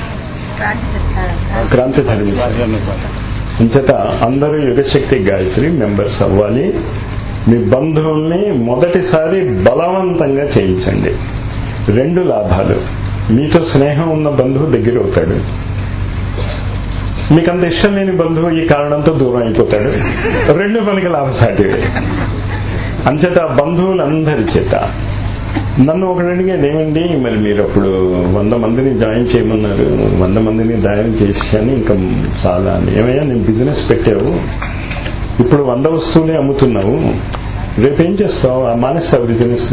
క్రాంతి ధర్మి ఇంచేత అందరూ యుగశక్తి గాయత్రి మెంబర్స్ అవ్వాలి మీ బంధువుల్ని మొదటిసారి బలవంతంగా చేయించండి రెండు లాభాలు మీతో స్నేహం ఉన్న బంధువు దగ్గర అవుతాడు మీకంత ఇష్టం లేని బంధువు ఈ కారణంతో దూరం అయిపోతాడు రెండు మనకి లాభసాటి అంచేత బంధువులందరి చేత నన్ను ఒకటి అడిగాడు ఏమండి మరి మీరు అప్పుడు వంద మందిని జాయిన్ చేయమన్నారు వంద మందిని జాయిన్ చేశాను ఇంకా చాలా అని. ఏమయ్యా నేను బిజినెస్ పెట్టావు ఇప్పుడు వంద వస్తువులే అమ్ముతున్నావు రేపేం చేస్తావు ఆ మానేస్తావు బిజినెస్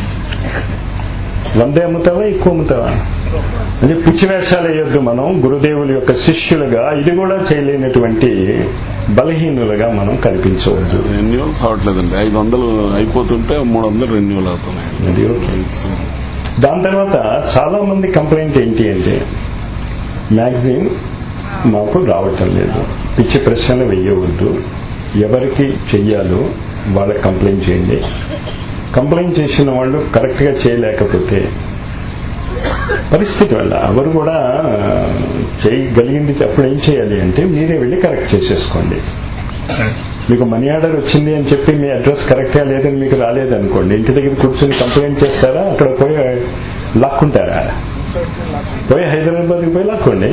వందే అమ్ముతావా ఎక్కువ అమ్ముతావా అంటే పిచ్చి వేషాలు వేయొద్దు మనం గురుదేవుల యొక్క శిష్యులుగా ఇది కూడా చేయలేనటువంటి బలహీనులుగా మనం కల్పించవద్దు రెన్యువల్స్ అవట్లేదండి ఐదు వందలు అయిపోతుంటే మూడు వందలు రెన్యువల్ అవుతున్నాయి అది ఓకే దాని తర్వాత చాలా మంది కంప్లైంట్ ఏంటి అంటే మ్యాగజైన్ మాకు రావటం లేదు పిచ్చి ప్రశ్నలు వెయ్యవద్దు ఎవరికి చెయ్యాలో వాళ్ళకి కంప్లైంట్ చేయండి కంప్లైంట్ చేసిన వాళ్ళు కరెక్ట్ గా చేయలేకపోతే పరిస్థితి వల్ల ఎవరు కూడా చేయగలిగింది అప్పుడు ఏం చేయాలి అంటే మీరే వెళ్ళి కరెక్ట్ చేసేసుకోండి మీకు మనీ ఆర్డర్ వచ్చింది అని చెప్పి మీ అడ్రస్ కరెక్ట్గా లేదని మీకు రాలేదనుకోండి ఇంటి దగ్గర కూర్చొని కంప్లైంట్ చేస్తారా అక్కడ పోయి లాక్కుంటారా పోయి హైదరాబాద్కి పోయి లాక్కోండి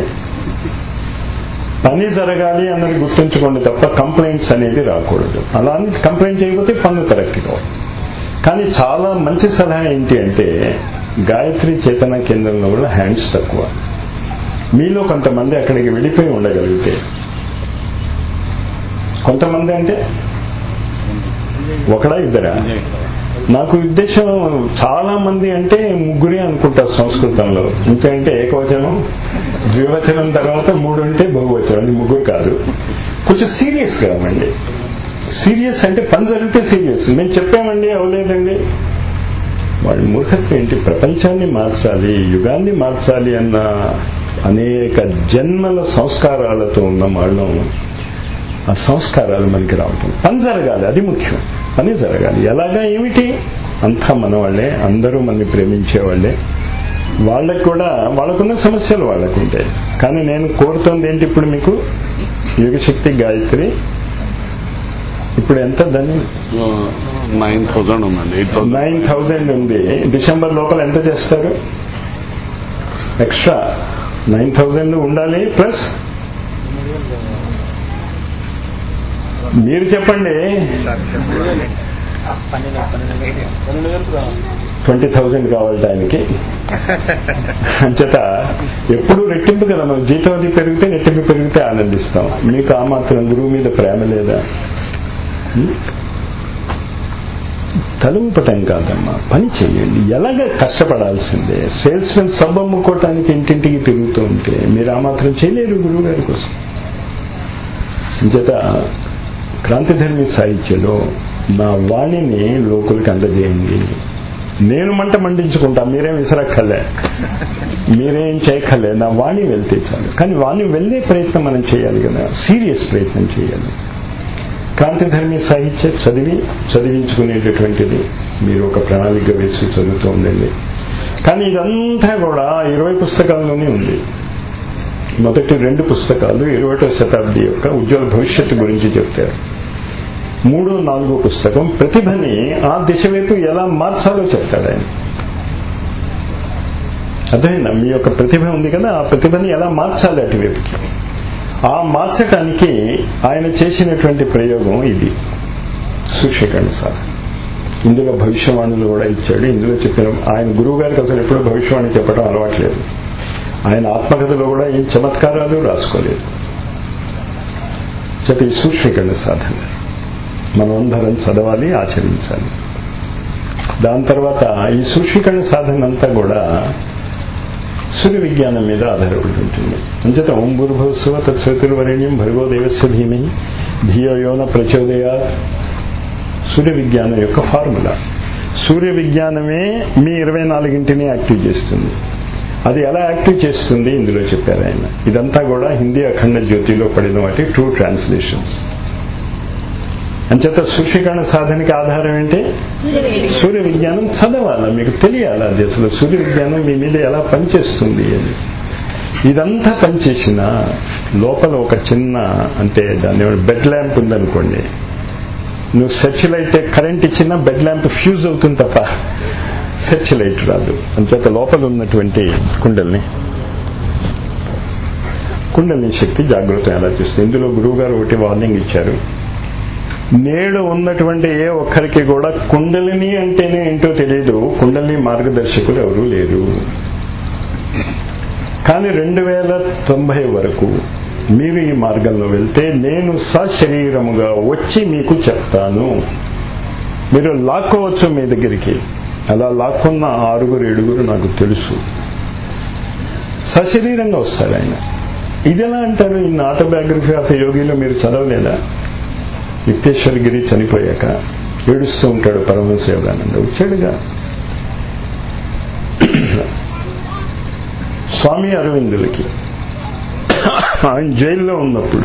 పని జరగాలి అన్నది గుర్తుంచుకోండి తప్ప కంప్లైంట్స్ అనేది రాకూడదు అలా అని కంప్లైంట్ చేయకపోతే పనులు కరెక్ట్ కావు కానీ చాలా మంచి సలహా ఏంటి అంటే గాయత్రి చేతన కేంద్రంలో కూడా హ్యాండ్స్ తక్కువ మీలో కొంతమంది అక్కడికి వెళ్ళిపోయి ఉండగలిగితే కొంతమంది అంటే ఒకడా ఇద్దరా నాకు ఉద్దేశం చాలా మంది అంటే ముగ్గురే అనుకుంటా సంస్కృతంలో ఇంకంటే ఏకవచనం ద్వివచనం తర్వాత మూడు అంటే బహువచనం అది ముగ్గురు కాదు కొంచెం సీరియస్ కావండి సీరియస్ అంటే పని జరిగితే సీరియస్ మేము చెప్పామండి అవలేదండి వాళ్ళ మూర్ఖత్వం ఏంటి ప్రపంచాన్ని మార్చాలి యుగాన్ని మార్చాలి అన్న అనేక జన్మల సంస్కారాలతో ఉన్న వాళ్ళం ఆ సంస్కారాలు మనకి రావటం పని జరగాలి అది ముఖ్యం పని జరగాలి ఎలాగా ఏమిటి అంతా మన వాళ్ళే అందరూ మనని ప్రేమించే వాళ్ళే వాళ్ళకు కూడా వాళ్ళకున్న సమస్యలు వాళ్ళకు ఉంటాయి కానీ నేను కోరుతోంది ఏంటి ఇప్పుడు మీకు యుగశక్తి గాయత్రి ఇప్పుడు ఎంత దాన్ని నైన్ థౌసండ్ ఉందండి ఎయిట్ థౌసండ్ నైన్ థౌజండ్ ఉంది డిసెంబర్ లోపల ఎంత చేస్తారు ఎక్స్ట్రా నైన్ థౌజండ్ ఉండాలి ప్లస్ మీరు చెప్పండి ట్వంటీ థౌజండ్ కావాలి దానికి అంచేత ఎప్పుడు రెట్టింపు కదా మనం జీతం అది పెరిగితే రెట్టింపు పెరిగితే ఆనందిస్తాం మీకు ఆ మాత్రం గురువు మీద ప్రేమ లేదా హ్మ్? తలుపటం కాదమ్మా పని చేయండి ఎలాగ కష్టపడాల్సిందే సేల్స్ మెన్ సబ్బు అమ్ముకోవటానికి ఇంటింటికి తిరుగుతూ ఉంటే మీరు ఆ మాత్రం చేయలేరు గురువు గారి కోసం ఇంచేత క్రాంతిధర్మి సాహిత్యంలో నా వాణిని లోకులకి అందజేయండి నేను మంట మండించుకుంటా మీరేం విసరక్కర్లే మీరేం చేయక్కర్లే నా వాణి వెళ్తే చాలు కానీ వాణి వెళ్ళే ప్రయత్నం మనం చేయాలి కదా సీరియస్ ప్రయత్నం చేయాలి క్రాంతిధర్మి సాహిత్య చదివి చదివించుకునేటటువంటిది మీరు ఒక ప్రణాళిక వేసి చదువుతూ ఉండండి కానీ ఇదంతా కూడా ఇరవై పుస్తకాల్లోనే ఉంది మొదటి రెండు పుస్తకాలు ఇరవటో శతాబ్ది యొక్క ఉజ్వల భవిష్యత్తు గురించి చెప్తారు మూడో నాలుగో పుస్తకం ప్రతిభని ఆ దిశ వైపు ఎలా మార్చాలో చెప్తాడు ఆయన అర్థమైందా మీ యొక్క ప్రతిభ ఉంది కదా ఆ ప్రతిభని ఎలా మార్చాలి అటువైపుకి ఆ మార్చటానికి ఆయన చేసినటువంటి ప్రయోగం ఇది సూక్ష్మీకరణ సాధన ఇందులో భవిష్యవాణులు కూడా ఇచ్చాడు ఇందులో చెప్పిన ఆయన గురువు గారికి అసలు ఎప్పుడూ భవిష్యవాణి చెప్పడం అలవాట్లేదు ఆయన ఆత్మకథలో కూడా ఏం చమత్కారాలు రాసుకోలేదు చెప్పి ఈ సూక్ష్మీకరణ సాధన మనం అందరం చదవాలి ఆచరించాలి దాని తర్వాత ఈ సూక్ష్మీకరణ సాధన అంతా కూడా సూర్య విజ్ఞానం మీద ఆధారపడి ఉంటుంది అంచేత ఓం భూర్భవస్వ తత్సవితుర్వరేణ్యం భర్గో దేవస్య ధీమై ధియో యోన ప్రచోదయా సూర్య విజ్ఞానం యొక్క ఫార్ములా సూర్య విజ్ఞానమే మీ ఇరవై నాలుగింటిని యాక్టివ్ చేస్తుంది అది ఎలా యాక్టివ్ చేస్తుంది ఇందులో చెప్పారు ఆయన ఇదంతా కూడా హిందీ అఖండ జ్యోతిలో పడిన వాటి ట్రూ ట్రాన్స్లేషన్స్ అంచేత సూర్యకరణ సాధనకి ఆధారం ఏంటి సూర్య విజ్ఞానం చదవాలా మీకు తెలియాలి అది అసలు సూర్య విజ్ఞానం మీ మీద ఎలా పనిచేస్తుంది అని ఇదంతా పనిచేసిన లోపల ఒక చిన్న అంటే దాన్ని బెడ్ ల్యాంప్ ఉందనుకోండి నువ్వు సెర్చ్ లైట్ కరెంట్ ఇచ్చినా బెడ్ ల్యాంప్ ఫ్యూజ్ అవుతుంది తప్ప సెర్చ్ లైట్ రాదు అంచేత లోపల ఉన్నటువంటి కుండల్ని కుండలిని శక్తి జాగృతం ఎలా చేస్తుంది ఇందులో గురువు గారు ఒకటి వార్నింగ్ ఇచ్చారు నేడు ఉన్నటువంటి ఏ ఒక్కరికి కూడా కుండలిని అంటేనే ఏంటో తెలియదు కుండలిని మార్గదర్శకులు ఎవరూ లేరు కానీ రెండు వేల తొంభై వరకు మీరు ఈ మార్గంలో వెళ్తే నేను సశరీరముగా వచ్చి మీకు చెప్తాను మీరు లాక్కోవచ్చు మీ దగ్గరికి అలా లాక్కున్న ఆరుగురు ఏడుగురు నాకు తెలుసు సశరీరంగా వస్తారు ఆయన ఇది ఎలా అంటారు ఇన్ ఆటోబయోగ్రఫీ ఆఫ్ యోగిలో మీరు చదవలేదా నిత్యేశ్వరగిరి చనిపోయాక ఏడుస్తూ ఉంటాడు పరమహంస యోగానంద వచ్చాడుగా స్వామి అరవిందులకి ఆయన జైల్లో ఉన్నప్పుడు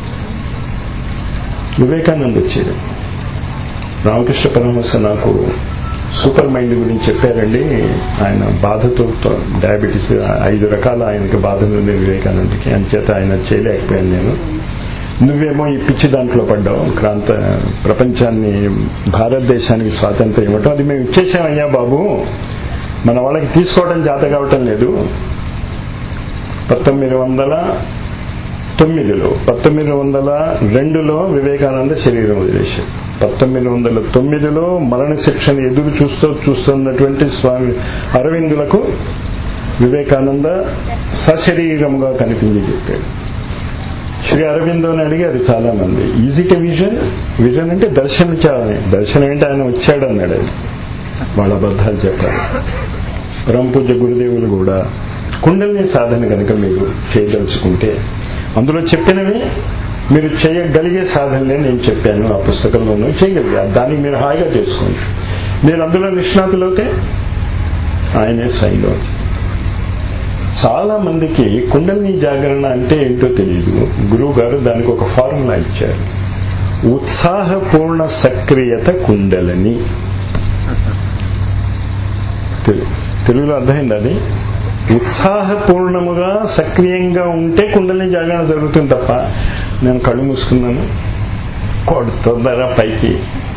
వివేకానంద్ వచ్చాడు రామకృష్ణ పరమహంస నాకు సూపర్ మైండ్ గురించి చెప్పారండి ఆయన బాధతో డయాబెటీస్ ఐదు రకాల ఆయనకి బాధలు ఉన్నాయి వివేకానందకి అంచేత ఆయన చేయలేకపోయాను నేను నువ్వేమో ఈ పిచ్చి దాంట్లో పడ్డావు క్రాంత ప్రపంచాన్ని భారతదేశానికి స్వాతంత్రం ఇవ్వటం అది మేము ఇచ్చేసామయ్యా బాబు మన వాళ్ళకి తీసుకోవడం చేత కావటం లేదు పంతొమ్మిది వందల తొమ్మిదిలో పంతొమ్మిది వందల రెండులో వివేకానంద శరీరం వదిలేశారు పంతొమ్మిది వందల తొమ్మిదిలో మరణ శిక్షను ఎదురు చూస్తూ చూస్తున్నటువంటి స్వామి అరవిందులకు వివేకానంద సశరీరముగా కనిపించి చెప్పాడు శ్రీ అరవిందోని అడిగారు చాలా మంది ఈజ్ ఇట్ విజన్ విజన్ అంటే దర్శనించాలని దర్శనం ఏంటి ఆయన వచ్చాడు అన్నాడు అది వాళ్ళ అబద్ధాలు చెప్పారు పరమ పూజ్య గురుదేవులు కూడా కుండలిని సాధన కనుక మీరు చేయదలుచుకుంటే అందులో చెప్పినవి మీరు చేయగలిగే సాధనలే నేను చెప్పాను ఆ పుస్తకంలోనూ చేయగలిగా దాన్ని మీరు హాయిగా చేసుకోండి మీరు అందులో నిష్ణాతులవుతే ఆయనే స్వయంగా చాలా మందికి కుండలిని జాగరణ అంటే ఏంటో తెలియదు గురువు గారు దానికి ఒక ఫార్ములా ఇచ్చారు ఉత్సాహపూర్ణ సక్రియత కుండలని తెలుగులో అర్థమైంది అది ఉత్సాహపూర్ణముగా సక్రియంగా ఉంటే కుండలిని జాగరణ జరుగుతుంది తప్ప నేను కళ్ళు మూసుకున్నాను కొడుతుందరా పైకి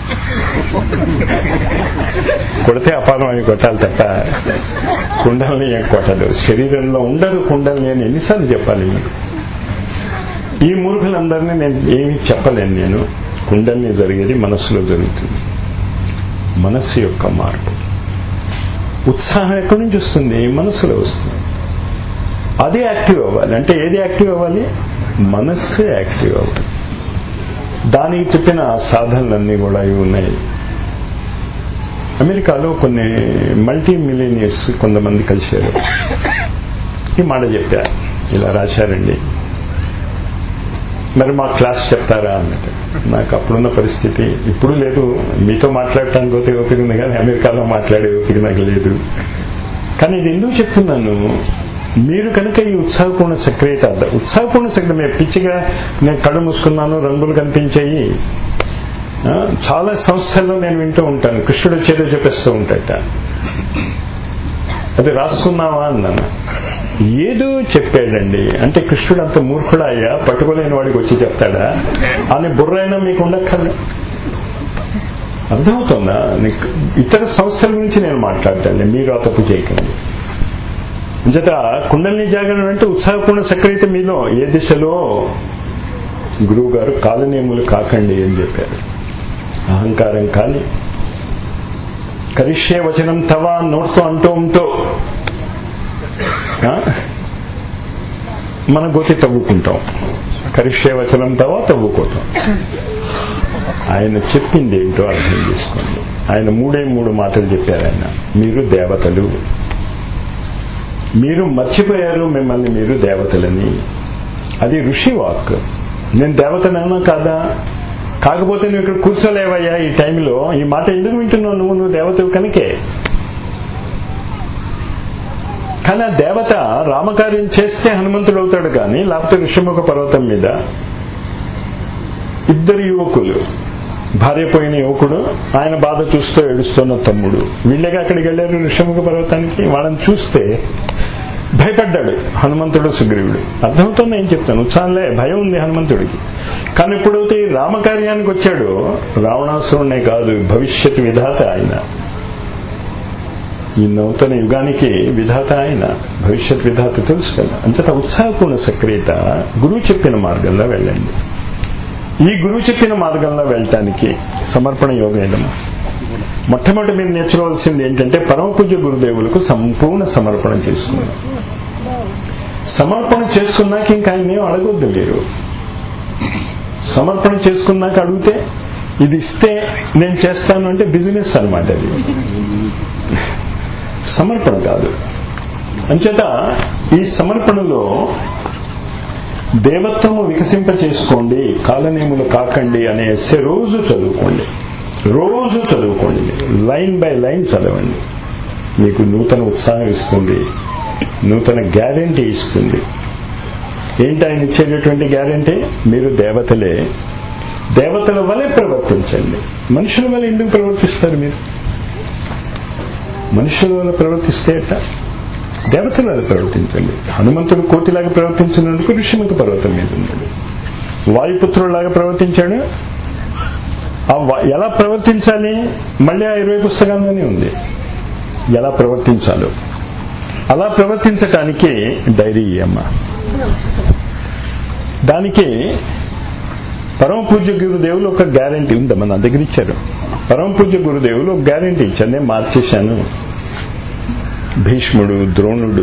కొడితే అపారం అని కొట్టాలి తప్ప కుండల్ని ఏం కొట్టదు శరీరంలో ఉండదు కుండల్ని అని ఎన్నిసార్లు చెప్పాలి మీకు ఈ మూర్ఖులందరినీ నేను ఏమి చెప్పలేను నేను కుండల్ని జరిగేది మనస్సులో జరుగుతుంది మనస్సు యొక్క మార్పు ఉత్సాహం ఎక్కడి నుంచి వస్తుంది మనస్సులో వస్తుంది అది యాక్టివ్ అవ్వాలి అంటే ఏది యాక్టివ్ అవ్వాలి మనస్సు యాక్టివ్ అవ్వాలి దానికి చెప్పిన సాధనలన్నీ కూడా ఇవి ఉన్నాయి అమెరికాలో కొన్ని మల్టీ మిలీనియర్స్ కొంతమంది కలిశారు ఈ మాట చెప్పా ఇలా రాశారండి మరి మా క్లాస్ చెప్తారా అన్నట్టు నాకు అప్పుడున్న పరిస్థితి ఇప్పుడు లేదు మీతో మాట్లాడటానికి పోతే ఓపిక ఉంది కానీ అమెరికాలో మాట్లాడే ఓపిక నాకు లేదు కానీ ఇది ఎందుకు చెప్తున్నాను మీరు కనుక ఈ ఉత్సాహపూర్ణ సక్రియత ఉత్సాహపూర్ణ సక్రియ మీరు పిచ్చిగా నేను కళ్ళు మూసుకున్నాను రంగులు కనిపించాయి ఆ, చాలా సంస్థల్లో నేను వింటూ ఉంటాను కృష్ణుడు వచ్చేదో చెప్పేస్తూ ఉంటాట అది రాసుకున్నావా అన్నాను ఏదో చెప్పాడండి అంటే కృష్ణుడు అంత మూర్ఖుడా అయ్యా పట్టుకోలేని వాడికి వచ్చి చెప్తాడా అని బుర్రైనా మీకు ఉండక్కర్లే అర్థమవుతుందా నీకు ఇతర సంస్థల గురించి నేను మాట్లాడతాను మీరు ఆ తప్పు చేయకండి అంచేత కుండలిని జాగరణ అంటే ఉత్సాహపూర్ణ సక్రియత మీలో ఏ దిశలో గురువు గారు కాలనేములు కాకండి అని చెప్పారు అహంకారం కానీ కరిష్యే వచనం తవ నోట్తో అంటూ ఉంటూ ఆ? మన గోతి తవ్వుకుంటాం కరిష్యే వచనం తవ తవ్వుకోవటం ఆయన చెప్పింది ఏంటో అర్థం చేసుకోండి ఆయన మూడే మూడు మాటలు చెప్పారు ఆయన మీరు దేవతలు మీరు మర్చిపోయారు మిమ్మల్ని మీరు దేవతలని అది ఋషి వాక్ నేను దేవతనన్నా కాదా కాకపోతే నువ్వు ఇక్కడ కూర్చోలేవయ్యా ఈ టైంలో ఈ మాట ఎందుకు వింటున్నావు నువ్వు నువ్వు దేవతవు కనుకే కానీ ఆ దేవత రామకార్యం చేస్తే హనుమంతుడు అవుతాడు కానీ లేకపోతే ఋషిముఖ పర్వతం మీద ఇద్దరు యువకులు భార్య పోయిన యువకుడు ఆయన బాధ చూస్తూ ఏడుస్తున్న తమ్ముడు వీళ్ళగా అక్కడికి వెళ్ళారు ఋషిముఖ పర్వతానికి వాళ్ళని చూస్తే భయపడ్డాడు హనుమంతుడు సుగ్రీవుడు అర్థమవుతుంది ఏం చెప్తాను ఉత్సాహంలే భయం ఉంది హనుమంతుడికి కానీ ఎప్పుడైతే ఈ రామకార్యానికి వచ్చాడో రావణాసురుణ్ణే కాదు భవిష్యత్ విధాత ఆయన ఈ నూతన యుగానికి విధాత ఆయన భవిష్యత్ విధాత తెలుసు కదా అంతటా ఉత్సాహపూర్ణ సక్రియత గురువు చెప్పిన మార్గంలో వెళ్ళండి ఈ గురువు చెప్పిన మార్గంలో వెళ్ళటానికి సమర్పణ యోగం మొట్టమొదటి మీరు నేర్చుకోవాల్సింది ఏంటంటే పరమ పూజ్య గురుదేవులకు సంపూర్ణ సమర్పణ చేసుకున్నాం సమర్పణ చేసుకున్నాక ఇంకా ఆయన ఏం అడగొద్దు మీరు సమర్పణ చేసుకున్నాక అడిగితే ఇది ఇస్తే నేను చేస్తాను అంటే బిజినెస్ అనమాట అది సమర్పణ కాదు అంచేత ఈ సమర్పణలో దేవత్వము వికసింప చేసుకోండి కాలనేములు కాకండి అనే ఎస్సే రోజు చదువుకోండి రోజు చదువుకోండి లైన్ బై లైన్ చదవండి మీకు నూతన ఉత్సాహం ఇస్తుంది నూతన గ్యారంటీ ఇస్తుంది ఏంటి ఆయన ఇచ్చేటటువంటి గ్యారంటీ మీరు దేవతలే దేవతల వలె ప్రవర్తించండి మనుషుల వల్ల ఎందుకు ప్రవర్తిస్తారు మీరు మనుషుల వల్ల ప్రవర్తిస్తే అట్ట దేవతల వల్ల ప్రవర్తించండి హనుమంతుడు కోతిలాగా ప్రవర్తించినందుకు ఋషిముఖ పర్వతం మీద ఉన్నాడు వాయుపుత్రులాగా ప్రవర్తించాడు ఆ వా- ఎలా ప్రవర్తించాలి మళ్ళీ ఆ ఇరవై పుస్తకాల్లోనే ఉంది ఎలా ప్రవర్తించాలో అలా ప్రవర్తించటానికి డైరీ అమ్మ దానికి పరమ పూజ్య గురుదేవులు ఒక గ్యారంటీ ఉందమ్మా నా దగ్గర ఇచ్చారు పరమ పూజ్య గురుదేవులు ఒక గ్యారంటీ ఇచ్చారు నేను మార్చేశాను భీష్ముడు ద్రోణుడు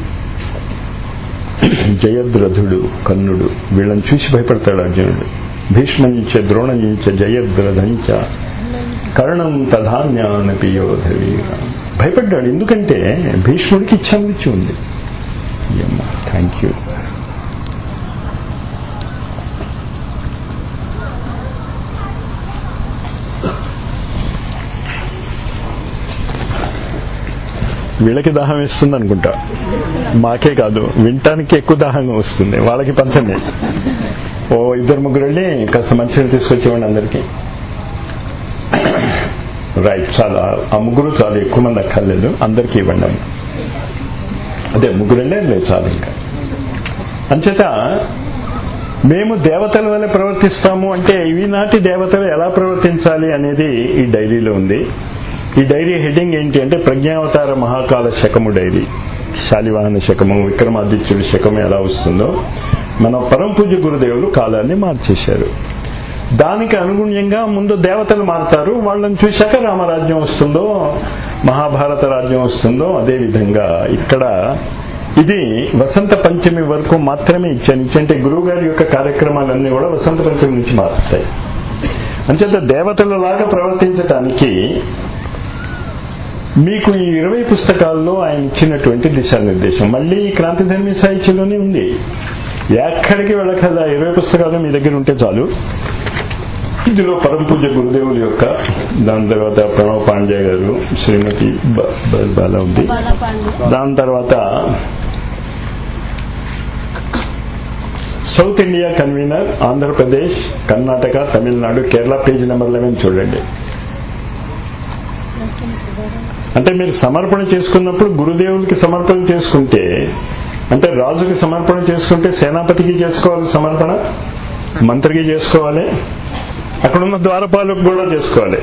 జయద్రథుడు కన్నుడు వీళ్ళని చూసి భయపడతాడు అర్జునుడు భీష్మంచ ద్రోణంచ జయద్రథంచ కర్ణం తధాన్యానపి యోధవి భయపడ్డాడు ఎందుకంటే భీష్ముడికి ఇచ్చామృత్యు ఉంది థ్యాంక్ యూ వీళ్ళకి దాహం వేస్తుంది అనుకుంటా మాకే కాదు వినటానికి ఎక్కువ దాహంగా వస్తుంది వాళ్ళకి పంచండి ఓ ఇద్దరు ముగ్గురు వెళ్ళి కాస్త మంచినీళ్ళు తీసుకొచ్చేవాడి అందరికీ రైట్ చాలా ఆ ముగ్గురు చాలు ఎక్కువ మంది అక్కర్లేదు అందరికీ ఇవ్వండి అమ్మ. అదే ముగ్గురు వెళ్ళే లేదు చాలు ఇంకా అంచేత మేము దేవతల వల్ల ప్రవర్తిస్తాము అంటే ఈనాటి దేవతలు ఎలా ప్రవర్తించాలి అనేది ఈ డైరీలో ఉంది ఈ డైరీ హెడ్డింగ్ ఏంటి అంటే ప్రజ్ఞావతార మహాకాల శకము డైరీ శాలివాహన శకము విక్రమాదిత్యుడి శకము ఎలా వస్తుందో మన పరమ పూజ్య గురుదేవులు కాలాన్ని మార్చేశారు దానికి అనుగుణ్యంగా ముందు దేవతలు మారుతారు వాళ్ళని చూశాక రామరాజ్యం వస్తుందో మహాభారత రాజ్యం వస్తుందో అదే విధంగా ఇక్కడ ఇది వసంత పంచమి వరకు మాత్రమే ఇచ్చాను ఇచ్చంటే గురువు గారి యొక్క కార్యక్రమాలన్నీ కూడా వసంత పంచమి నుంచి మారుతాయి అంచేత దేవతలలాగా ప్రవర్తించటానికి మీకు ఈ ఇరవై పుస్తకాల్లో ఆయన ఇచ్చినటువంటి దిశానిర్దేశం మళ్ళీ ఈ క్రాంతిధర్మి సాహిత్యంలోనే ఉంది ఎక్కడికి వెళ్ళకల్లా ఇరవై పుస్తకాలు మీ దగ్గర ఉంటే చాలు ఇందులో పరమ పూజ గురుదేవుల యొక్క దాని తర్వాత ప్రణవ్ పాండే గారు శ్రీమతి బ- బ- బాల ఉంది బాలపాండు దాని తర్వాత south India convener Andhra Pradesh Karnataka Tamil Nadu Kerala page number eleven చూడండి అంటే మీరు సమర్పణ చేసుకున్నప్పుడు గురుదేవులకి సమర్పణ చేసుకుంటే అంటే రాజుకి సమర్పణ చేసుకుంటే సేనాపతికి చేసుకోవాలి సమర్పణ మంత్రికి చేసుకోవాలి అక్కడున్న ద్వారపాలకు కూడా చేసుకోవాలి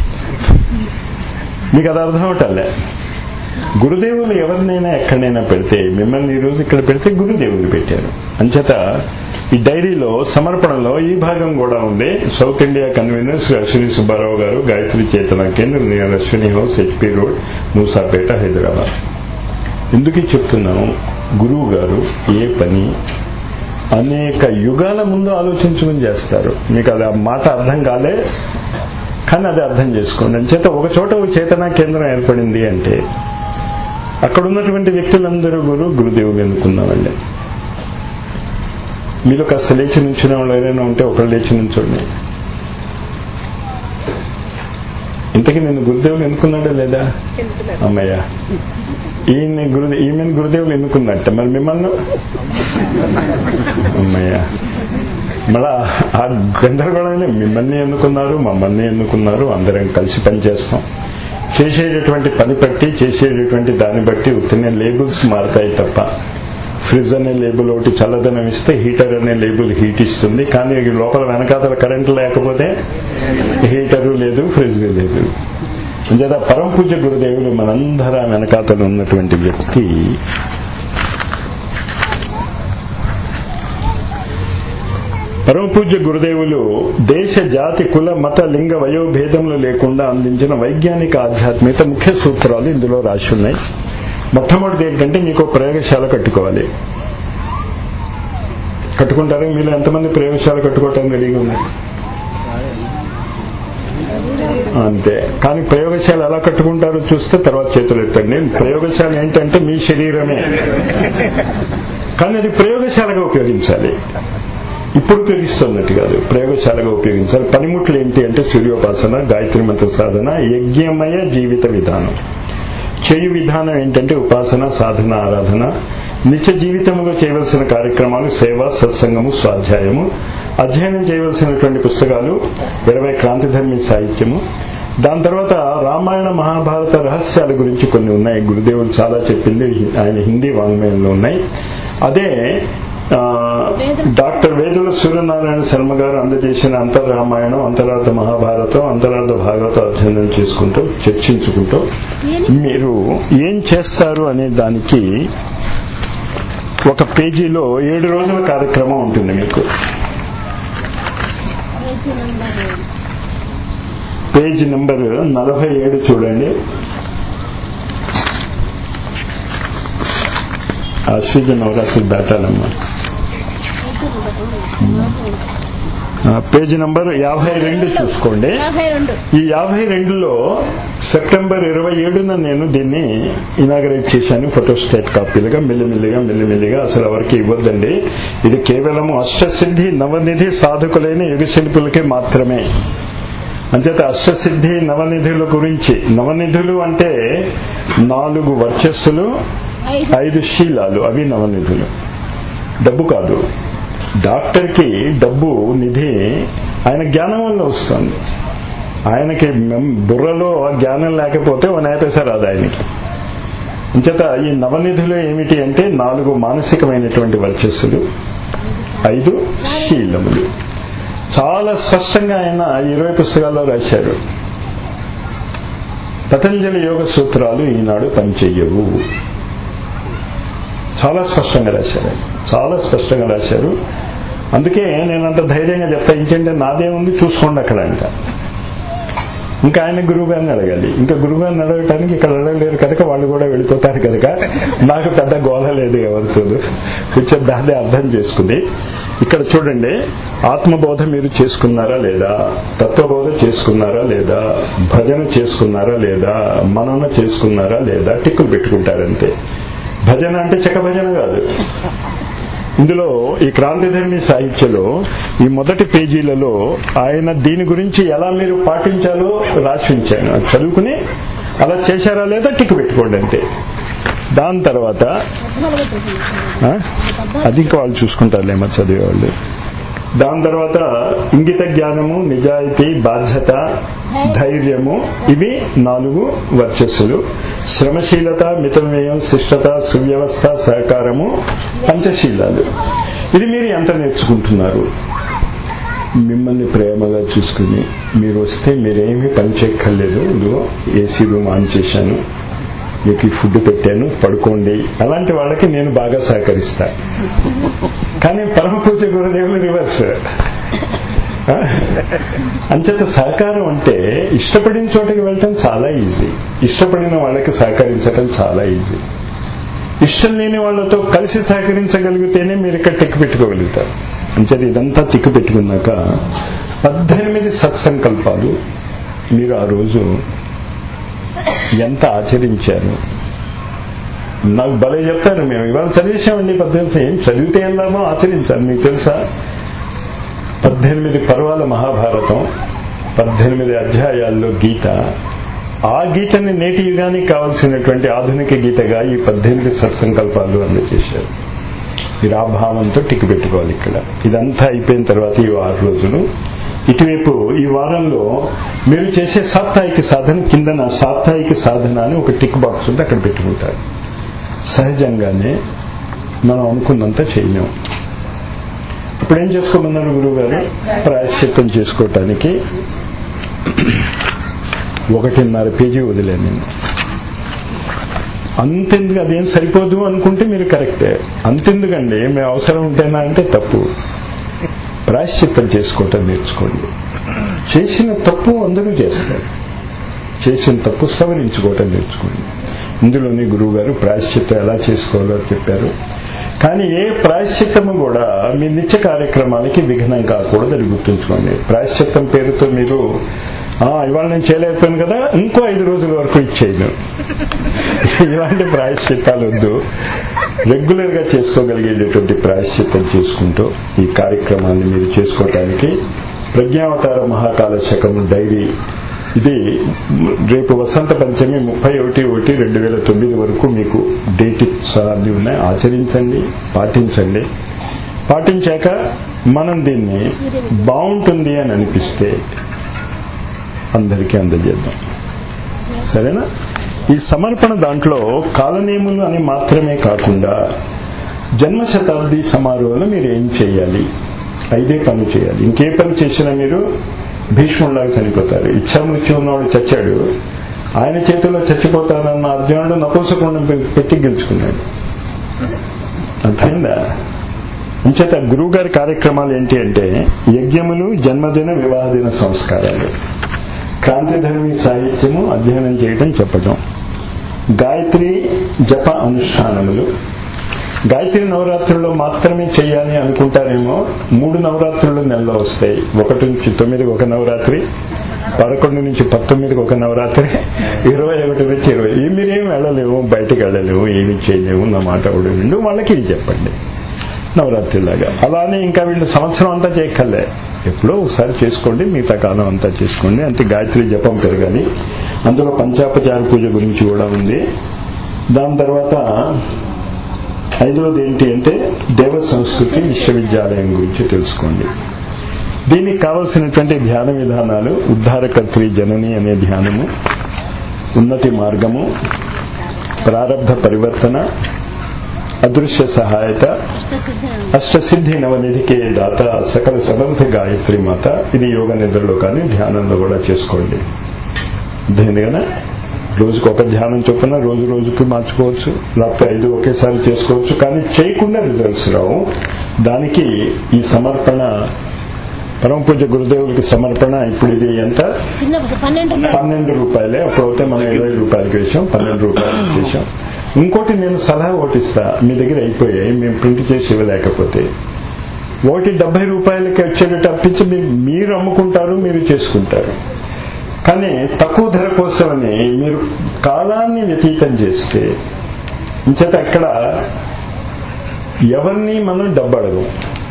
మీకు అది అర్థం అవటంలే గురుదేవులు ఎవరినైనా ఎక్కడైనా పెడితే మిమ్మల్ని ఈ రోజు ఇక్కడ పెడితే గురుదేవులు పెట్టారు అంచేత ఈ డైరీలో సమర్పణలో ఈ భాగం కూడా ఉంది south India convener Shri Ashwini Subbarao garu Gayatri చేతన కేంద్రం near Ashwini house HP road Moosapet Hyderabad ఎందుకు ఇది చెప్తున్నాను గురువు గారు ఏ పని అనేక యుగాల ముందు ఆలోచించుకుని చేస్తారు మీకు అది ఆ మాట అర్థం కాలే కానీ అది అర్థం చేసుకోండి అంచేత ఒక చోట ఒక చేతనా కేంద్రం ఏర్పడింది అంటే అక్కడ ఉన్నటువంటి వ్యక్తులందరూ గురు గురుదేవులు ఎన్నుకున్న వాళ్ళే మీరు కాస్త లేచి నుంచిన వాళ్ళు ఏదైనా ఉంటే ఒకళ్ళు లేచి నుంచోండి ఇంతకీ నేను గురుదేవులు ఎన్నుకున్నాడా లేదా అమ్మయ్య ఈయన గురుదే ఈమెను గురుదేవులు ఎన్నుకున్నట్ట మరి మిమ్మల్ని అమ్మయ్య మళ్ళా ఆ గందరగోళమే మిమ్మల్ని ఎన్నుకున్నారు మమ్మల్ని ఎన్నుకున్నారు అందరం కలిసి పనిచేస్తాం చేసేటటువంటి పని బట్టి చేసేటటువంటి దాన్ని బట్టి ఉత్తిన లేబుల్స్ మారుతాయి తప్ప ఫ్రిడ్జ్ అనే లేబుల్ ఒకటి చల్లదనం ఇస్తే హీటర్ అనే లేబుల్ హీట్ ఇస్తుంది కానీ ఈ లోపల వెనకాతల కరెంట్ లేకపోతే హీటరు లేదు ఫ్రిడ్జ్ లేదు అంచేత పరమ పూజ్య గురుదేవులు మనందర వెనకాతలు ఉన్నటువంటి వ్యక్తి పరమ పూజ్య గురుదేవులు దేశ జాతి కుల మత లింగ వయోభేదములు లేకుండా అందించిన వైజ్ఞానిక ఆధ్యాత్మికత ముఖ్య సూత్రాలు ఇందులో రాసి ఉన్నాయి మొట్టమొదటిది ఏంటంటే మీకు ప్రయోగశాల కట్టుకోవాలి కట్టుకుంటారు మీలో ఎంతమంది ప్రయోగశాల కట్టుకోవటానికి రెడీగా ఉన్నారు అంతే కానీ ప్రయోగశాల ఎలా కట్టుకుంటారో చూస్తే తర్వాత చేతులు ఎత్తండి ప్రయోగశాల ఏంటంటే మీ శరీరమే కానీ అది ప్రయోగశాలగా ఉపయోగించాలి ఇప్పుడు ఉపయోగిస్తున్నట్టు కాదు ప్రయోగశాలగా ఉపయోగించాలి పనిముట్లు ఏంటి అంటే సూర్యోపాసన గాయత్రి మంత్ర సాధన యజ్ఞమయ జీవిత విధానం చేయు విధానం ఏంటంటే ఉపాసన సాధన ఆరాధన నిత్య జీవితంలో చేయవలసిన కార్యక్రమాలు సేవ సత్సంగము స్వాధ్యాయము అధ్యయనం చేయవలసినటువంటి పుస్తకాలు ఇరవై క్రాంతిధర్మి సాహిత్యము దాని తర్వాత రామాయణ మహాభారత రహస్యాల గురించి కొన్ని ఉన్నాయి గురుదేవులు చాలా చెప్పింది ఆయన హిందీ వాంగ్మయంలో ఉన్నాయి అదే ఆ, డాక్టర్ వేదుల సూర్యనారాయణ శర్మ గారు అందజేసిన అంతర్రామాయణం అంతరార్థ మహాభారతం అంతరార్థ భాగవతం అధ్యయనం చేసుకుంటూ చర్చించుకుంటూ మీరు ఏం చేస్తారు అనే దానికి ఒక పేజీలో ఏడు రోజుల కార్యక్రమం ఉంటుంది మీకు పేజీ నంబర్ పేజ్ నెంబర్ నలభై ఏడు చూడండి అశ్విజ నవరాత్రి దాటాలమ్మా పేజీ నంబర్ ఆ, పేజీ నంబర్ యాభై రెండు చూసుకోండి యాభై రెండు ఈ యాభై రెండులో సెప్టెంబర్ ఇరవై ఏడున నేను దీన్ని ఇనాగరేట్ చేశాను ఫోటోస్టేట్ కాపీలుగా మెల్లిమెల్లిగా మెల్లిమెల్లిగా అసలు ఎవరికి ఇవ్వద్దండి ఇది కేవలం అష్టసిద్ధి నవనిధి సాధకులైన యుగ శిల్పులకే మాత్రమే అంచేత అష్టసిద్ధి నవనిధుల గురించి నవనిధులు అంటే నాలుగు వర్చస్సులు ఐదు ఐదు శీలాలు అవి నవనిధులు డబ్బు కాదు డాక్టర్కి డబ్బు నిధి ఆయన జ్ఞానం వల్ల వస్తుంది ఆయనకి మెం- బుర్రలో ఆ జ్ఞానం లేకపోతే ఓ నేపేస రాదు ఆయనకి అంచేత ఈ నవనిధులు ఏమిటి అంటే నాలుగు మానసికమైనటువంటి వర్చస్సులు ఐదు శీలములు చాలా స్పష్టంగా ఆయన ఇరవై పుస్తకాల్లో రాశారు పతంజలి యోగ సూత్రాలు ఈనాడు పనిచెయ్యవు చాలా స్పష్టంగా రాశారు ఆయన. చాలా స్పష్టంగా రాశారు అందుకే నేను అంత ధైర్యంగా చెప్తా ఇంకేంటే నాదేముంది చూసుకోండి అక్కడ అంట ఇంకా ఆయన గురువు గారిని అడగాలి ఇంకా గురువు గారిని అడగటానికి ఇక్కడ అడగలేరు కనుక వాళ్ళు కూడా వెళ్ళిపోతారు కనుక నాకు పెద్ద గోళ లేదు ఎవరితో కొంచెం దాన్ని అర్థం చేసుకుని ఇక్కడ చూడండి ఆత్మబోధ మీరు చేసుకున్నారా లేదా తత్వబోధ చేసుకున్నారా లేదా భజన చేసుకున్నారా లేదా మనన చేసుకున్నారా లేదా టిక్కులు పెట్టుకుంటారంతే భజన అంటే చెక్క భజన కాదు ఇందులో ఈ క్రాంతిధర్మి సాహిత్యలో ఈ మొదటి పేజీలలో ఆయన దీని గురించి ఎలా మీరు పాటించాలో రాసి ఉంచాను అది చదువుకుని అలా చేశారా లేదా టిక్ పెట్టుకోండి అంతే దాని తర్వాత పద్నాలుగో పేజీ ఆ? అది ఇంకా వాళ్ళు చూసుకుంటారులేమో చదివేవాళ్ళు దాని తర్వాత ఇంగిత జ్ఞానము నిజాయితీ బాధ్యత ధైర్యము ఇవి నాలుగు వర్చస్సులు శ్రమశీలత మితవ్యయం శిష్టత సువ్యవస్థ సహకారము పంచశీలాలు ఇది మీరు ఎంత నేర్చుకుంటున్నారు మిమ్మల్ని ప్రేమగా చూసుకుని మీరు వస్తే మీరేమీ పని చేయక్కర్లేదు ఇదిగో ఏసీ రూమ్ ఆన్ చేశాను మీకు ఈ ఫుడ్ పెట్టాను పడుకోండి అలాంటి వాళ్ళకి నేను బాగా సహకరిస్తా కానీ పరమ పూజ గురుదేవులు రివర్స్ ఆ? అంచేత సహకారం అంటే ఇష్టపడిన చోటకి వెళ్ళటం చాలా ఈజీ ఇష్టపడిన వాళ్ళకి సహకరించడం చాలా ఈజీ ఇష్టం లేని వాళ్ళతో కలిసి సహకరించగలిగితేనే మీరు ఇక్కడ టిక్కు పెట్టుకోగలుగుతారు అంచేత ఇదంతా తిక్కు పెట్టుకున్నాక పద్దెనిమిది సత్సంకల్పాలు మీరు ఆ రోజు ఎంత ఆచరించారు నాకు భలే చెప్తారు మేము ఇవాళ చదివేశామండి పద్దెనిమిది ఏం చదివితే వెళ్దామో ఆచరించాలి మీకు తెలుసా పద్దెనిమిది పర్వాల మహాభారతం పద్దెనిమిది అధ్యాయాల్లో గీత ఆ గీతని నేటి యుగానికి కావలసినటువంటి ఆధునిక గీతగా ఈ పద్దెనిమిది సత్సంకల్పాలు అందజేశారు మీరు ఆ భావంతో టిక్ పెట్టుకోవాలి ఇక్కడ ఇదంతా అయిపోయిన తర్వాత ఈ ఆరు రోజులు ఇటువైపు ఈ వారంలో మీరు చేసే సాప్తాహిక సాధన కిందన సాప్తాహిక సాధన అని ఒక టిక్ బాక్స్ ఉంది అక్కడ పెట్టుకుంటారు సహజంగానే మనం అనుకున్నంత చేయలేం ఇప్పుడు ఏం చేసుకోమన్నారు గురువు గారు ప్రాయశ్చిత్తం చేసుకోవటానికి ఒకటిన్నర పేజీ వదిలేను నేను అంతెందుకు అదేం సరిపోదు అనుకుంటే మీరు కరెక్టే అంతెందుకండి మేము అవసరం ఉంటేనా అంటే తప్పు ప్రాయశ్చిత్తం చేసుకోవటం నేర్చుకోండి చేసిన తప్పు అందరూ చేస్తారు చేసిన తప్పు సవరించుకోవటం నేర్చుకోండి ఇందులోనే గురువు గారు ప్రాయశ్చిత్తం ఎలా చేసుకోవాలో చెప్పారు కానీ ఏ ప్రాయశ్చిత్తము కూడా మీ నిత్య కార్యక్రమాలకి విఘ్నం కాకూడదు అది గుర్తుంచుకోండి ప్రాయశ్చిత్తం పేరుతో మీరు "ఆ, ఇవాళ నేను చేయలేకపోయాను కదా ఇంకో ఐదు రోజుల వరకు ఇచ్చేయను ఇలాంటి ప్రాయశ్చిత్తాలు వద్దు రెగ్యులర్ గా చేసుకోగలిగేటటువంటి ప్రాయశ్చిత్తం చేసుకుంటూ ఈ కార్యక్రమాన్ని మీరు చేసుకోవటానికి ప్రజ్ఞావతార మహాకాల శకం డైరీ ఇది రేపు వసంత పంచమి ముప్పై ఒకటి ఒకటి రెండు వేల తొమ్మిది వరకు మీకు డేట్ అన్ని ఉన్నాయి ఆచరించండి పాటించండి పాటించాక మనం దీన్ని బాగుంటుంది అని అనిపిస్తే అందరికీ అందజేద్దాం సరేనా ఈ సమర్పణ దాంట్లో కాలనేములు అని మాత్రమే కాకుండా జన్మ శతాబ్ది సమారోహంలో మీరు ఏం చేయాలి ఐదే పనులు చేయాలి ఇంకే పని చేసినా మీరు భీష్ముడిలాగా చనిపోతారు ఇచ్చామృత్యు ఉన్నవాడు చచ్చాడు ఆయన చేతిలో చచ్చిపోతానన్న అర్జునుడు నపుంసకుండా పెట్టి గెలుచుకున్నాడు అర్థమైందా అంచేత గురువు గారి కార్యక్రమాలు ఏంటి అంటే యజ్ఞములు జన్మదిన వివాహదిన సంస్కారాలు క్రాంతిధర్మి సాహిత్యము అధ్యయనం చేయడం చెప్పడం గాయత్రి జప అనుష్ఠానములు గాయత్రి నవరాత్రుల్లో మాత్రమే చేయాలి అనుకుంటారేమో మూడు నవరాత్రులు నెలలో వస్తాయి ఒకటి నుంచి తొమ్మిదికి ఒక నవరాత్రి పదకొండు నుంచి పంతొమ్మిదికి ఒక నవరాత్రి ఇరవై ఒకటి నుంచి ఇరవై ఈ మీరేం వెళ్ళలేము బయటకు వెళ్ళలేము ఏమి చేయలేము నా మాట ఒకటి విండు వాళ్ళకి ఇది చెప్పండి నవరాత్రిలాగా అలానే ఇంకా వీళ్ళు సంవత్సరం అంతా చేయక్కర్లే ఎప్పుడో ఒకసారి చేసుకోండి మిగతా కాలం అంతా చేసుకోండి అంతే గాయత్రి జపం పెరగాలి అందులో పంచాపచార పూజ గురించి కూడా ఉంది దాని తర్వాత ఐదవది ఏంటి అంటే దేవ సంస్కృతి విశ్వవిద్యాలయం గురించి తెలుసుకోండి దీనికి కావలసినటువంటి ధ్యాన విధానాలు ఉద్ధారకర్త్రి జనని అనే ధ్యానము ఉన్నతి మార్గము ప్రారంధ పరివర్తన అదృశ్య సహాయత అష్టసిద్ధి నవనిధికే దాత సకల సమర్థ గాయత్రి మాత ఇది యోగ నిద్రలో కానీ ధ్యానంలో కూడా చేసుకోండి అర్థమైంది కదా రోజుకు ఒక ధ్యానం చొప్పున రోజు రోజుకి మార్చుకోవచ్చు లేకపోతే ఐదు ఒకేసారి చేసుకోవచ్చు కానీ చేయకుండా రిజల్ట్స్ రావు దానికి ఈ సమర్పణ పరమ పూజ గురుదేవులకి సమర్పణ ఇప్పుడు ఇది ఎంత చిన్న బస్సు పన్నెండు పన్నెండు రూపాయలే అప్పుడైతే మనం ఇరవై రూపాయలకి వేసాం పన్నెండు రూపాయలకి వేసాం ఇంకోటి నేను సలహా ఒకటి ఇస్తా మీ దగ్గర అయిపోయాయి మేము ప్రింట్ చేసి ఇవ్వలేకపోతే ఒకటి డెబ్బై రూపాయలకి వచ్చేటట్టు అప్పించి మీరు మీరు అమ్ముకుంటారు మీరు చేసుకుంటారు కానీ తక్కువ ధర కోసమని మీరు కాలాన్ని వ్యతీతం చేస్తే ఇంచేత అక్కడ ఎవరిని మనం డబ్బు అడగం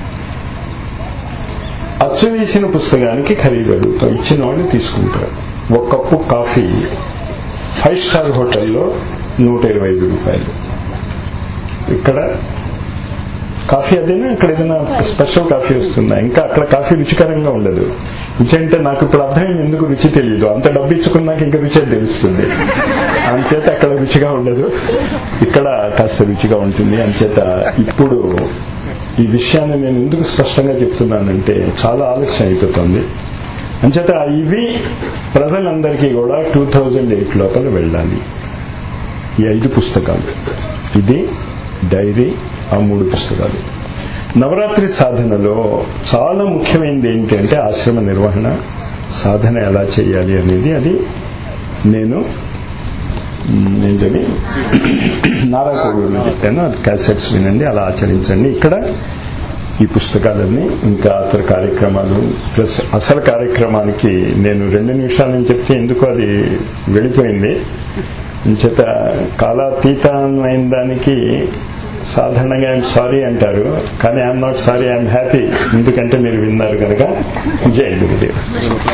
అచ్చు వేసిన పుస్తకానికి ఖరీదు అడుగుతాం ఇచ్చిన వాళ్ళు తీసుకుంటారు ఒక కప్పు కాఫీ ఫైవ్ స్టార్ హోటల్లో నూట ఇరవై ఐదు రూపాయలు ఇక్కడ కాఫీ అదేనా ఇక్కడ ఏదైనా స్పెషల్ కాఫీ వస్తుందా ఇంకా అక్కడ కాఫీ రుచికరంగా ఉండదు ఇంకంటే నాకు ఇప్పుడు అర్థమైంది ఎందుకు రుచి తెలియదు అంత డబ్బు ఇచ్చుకున్నాక ఇంకా రుచి తెలుస్తుంది అంచేత అక్కడ రుచిగా ఉండదు ఇక్కడ కాస్త రుచిగా ఉంటుంది అంచేత ఇప్పుడు ఈ విషయాన్ని నేను ఎందుకు స్పష్టంగా చెప్తున్నానంటే చాలా ఆలస్యం అయిపోతుంది అంచేత ఇవి ప్రజలందరికీ కూడా టూ థౌజండ్ ఎయిట్ లోపల వెళ్ళాలి ఈ ఐదు పుస్తకాలు ఇది డైరీ ఆ మూడు పుస్తకాలు నవరాత్రి సాధనలో చాలా ముఖ్యమైనది ఏంటంటే ఆశ్రమ నిర్వహణ సాధన ఎలా చేయాలి అనేది అది నేను మ్, ఏంటని నారాకోడూరులో చెప్పాను అది క్యాసెట్స్ వినండి అలా ఆచరించండి ఇక్కడ ఈ పుస్తకాలన్నీ ఇంకా అతర కార్యక్రమాలు ప్లస్ అసలు కార్యక్రమానికి నేను రెండు నిమిషాల నుంచి చెప్తే ఎందుకు అది వెళ్ళిపోయింది చేత కాలాతీతమైన దానికి సాధారణంగా ఐఎమ్ సారీ అంటారు కానీ I'm not sorry I'm happy ఎందుకంటే మీరు విన్నారు కనుక జై గురుదేవ్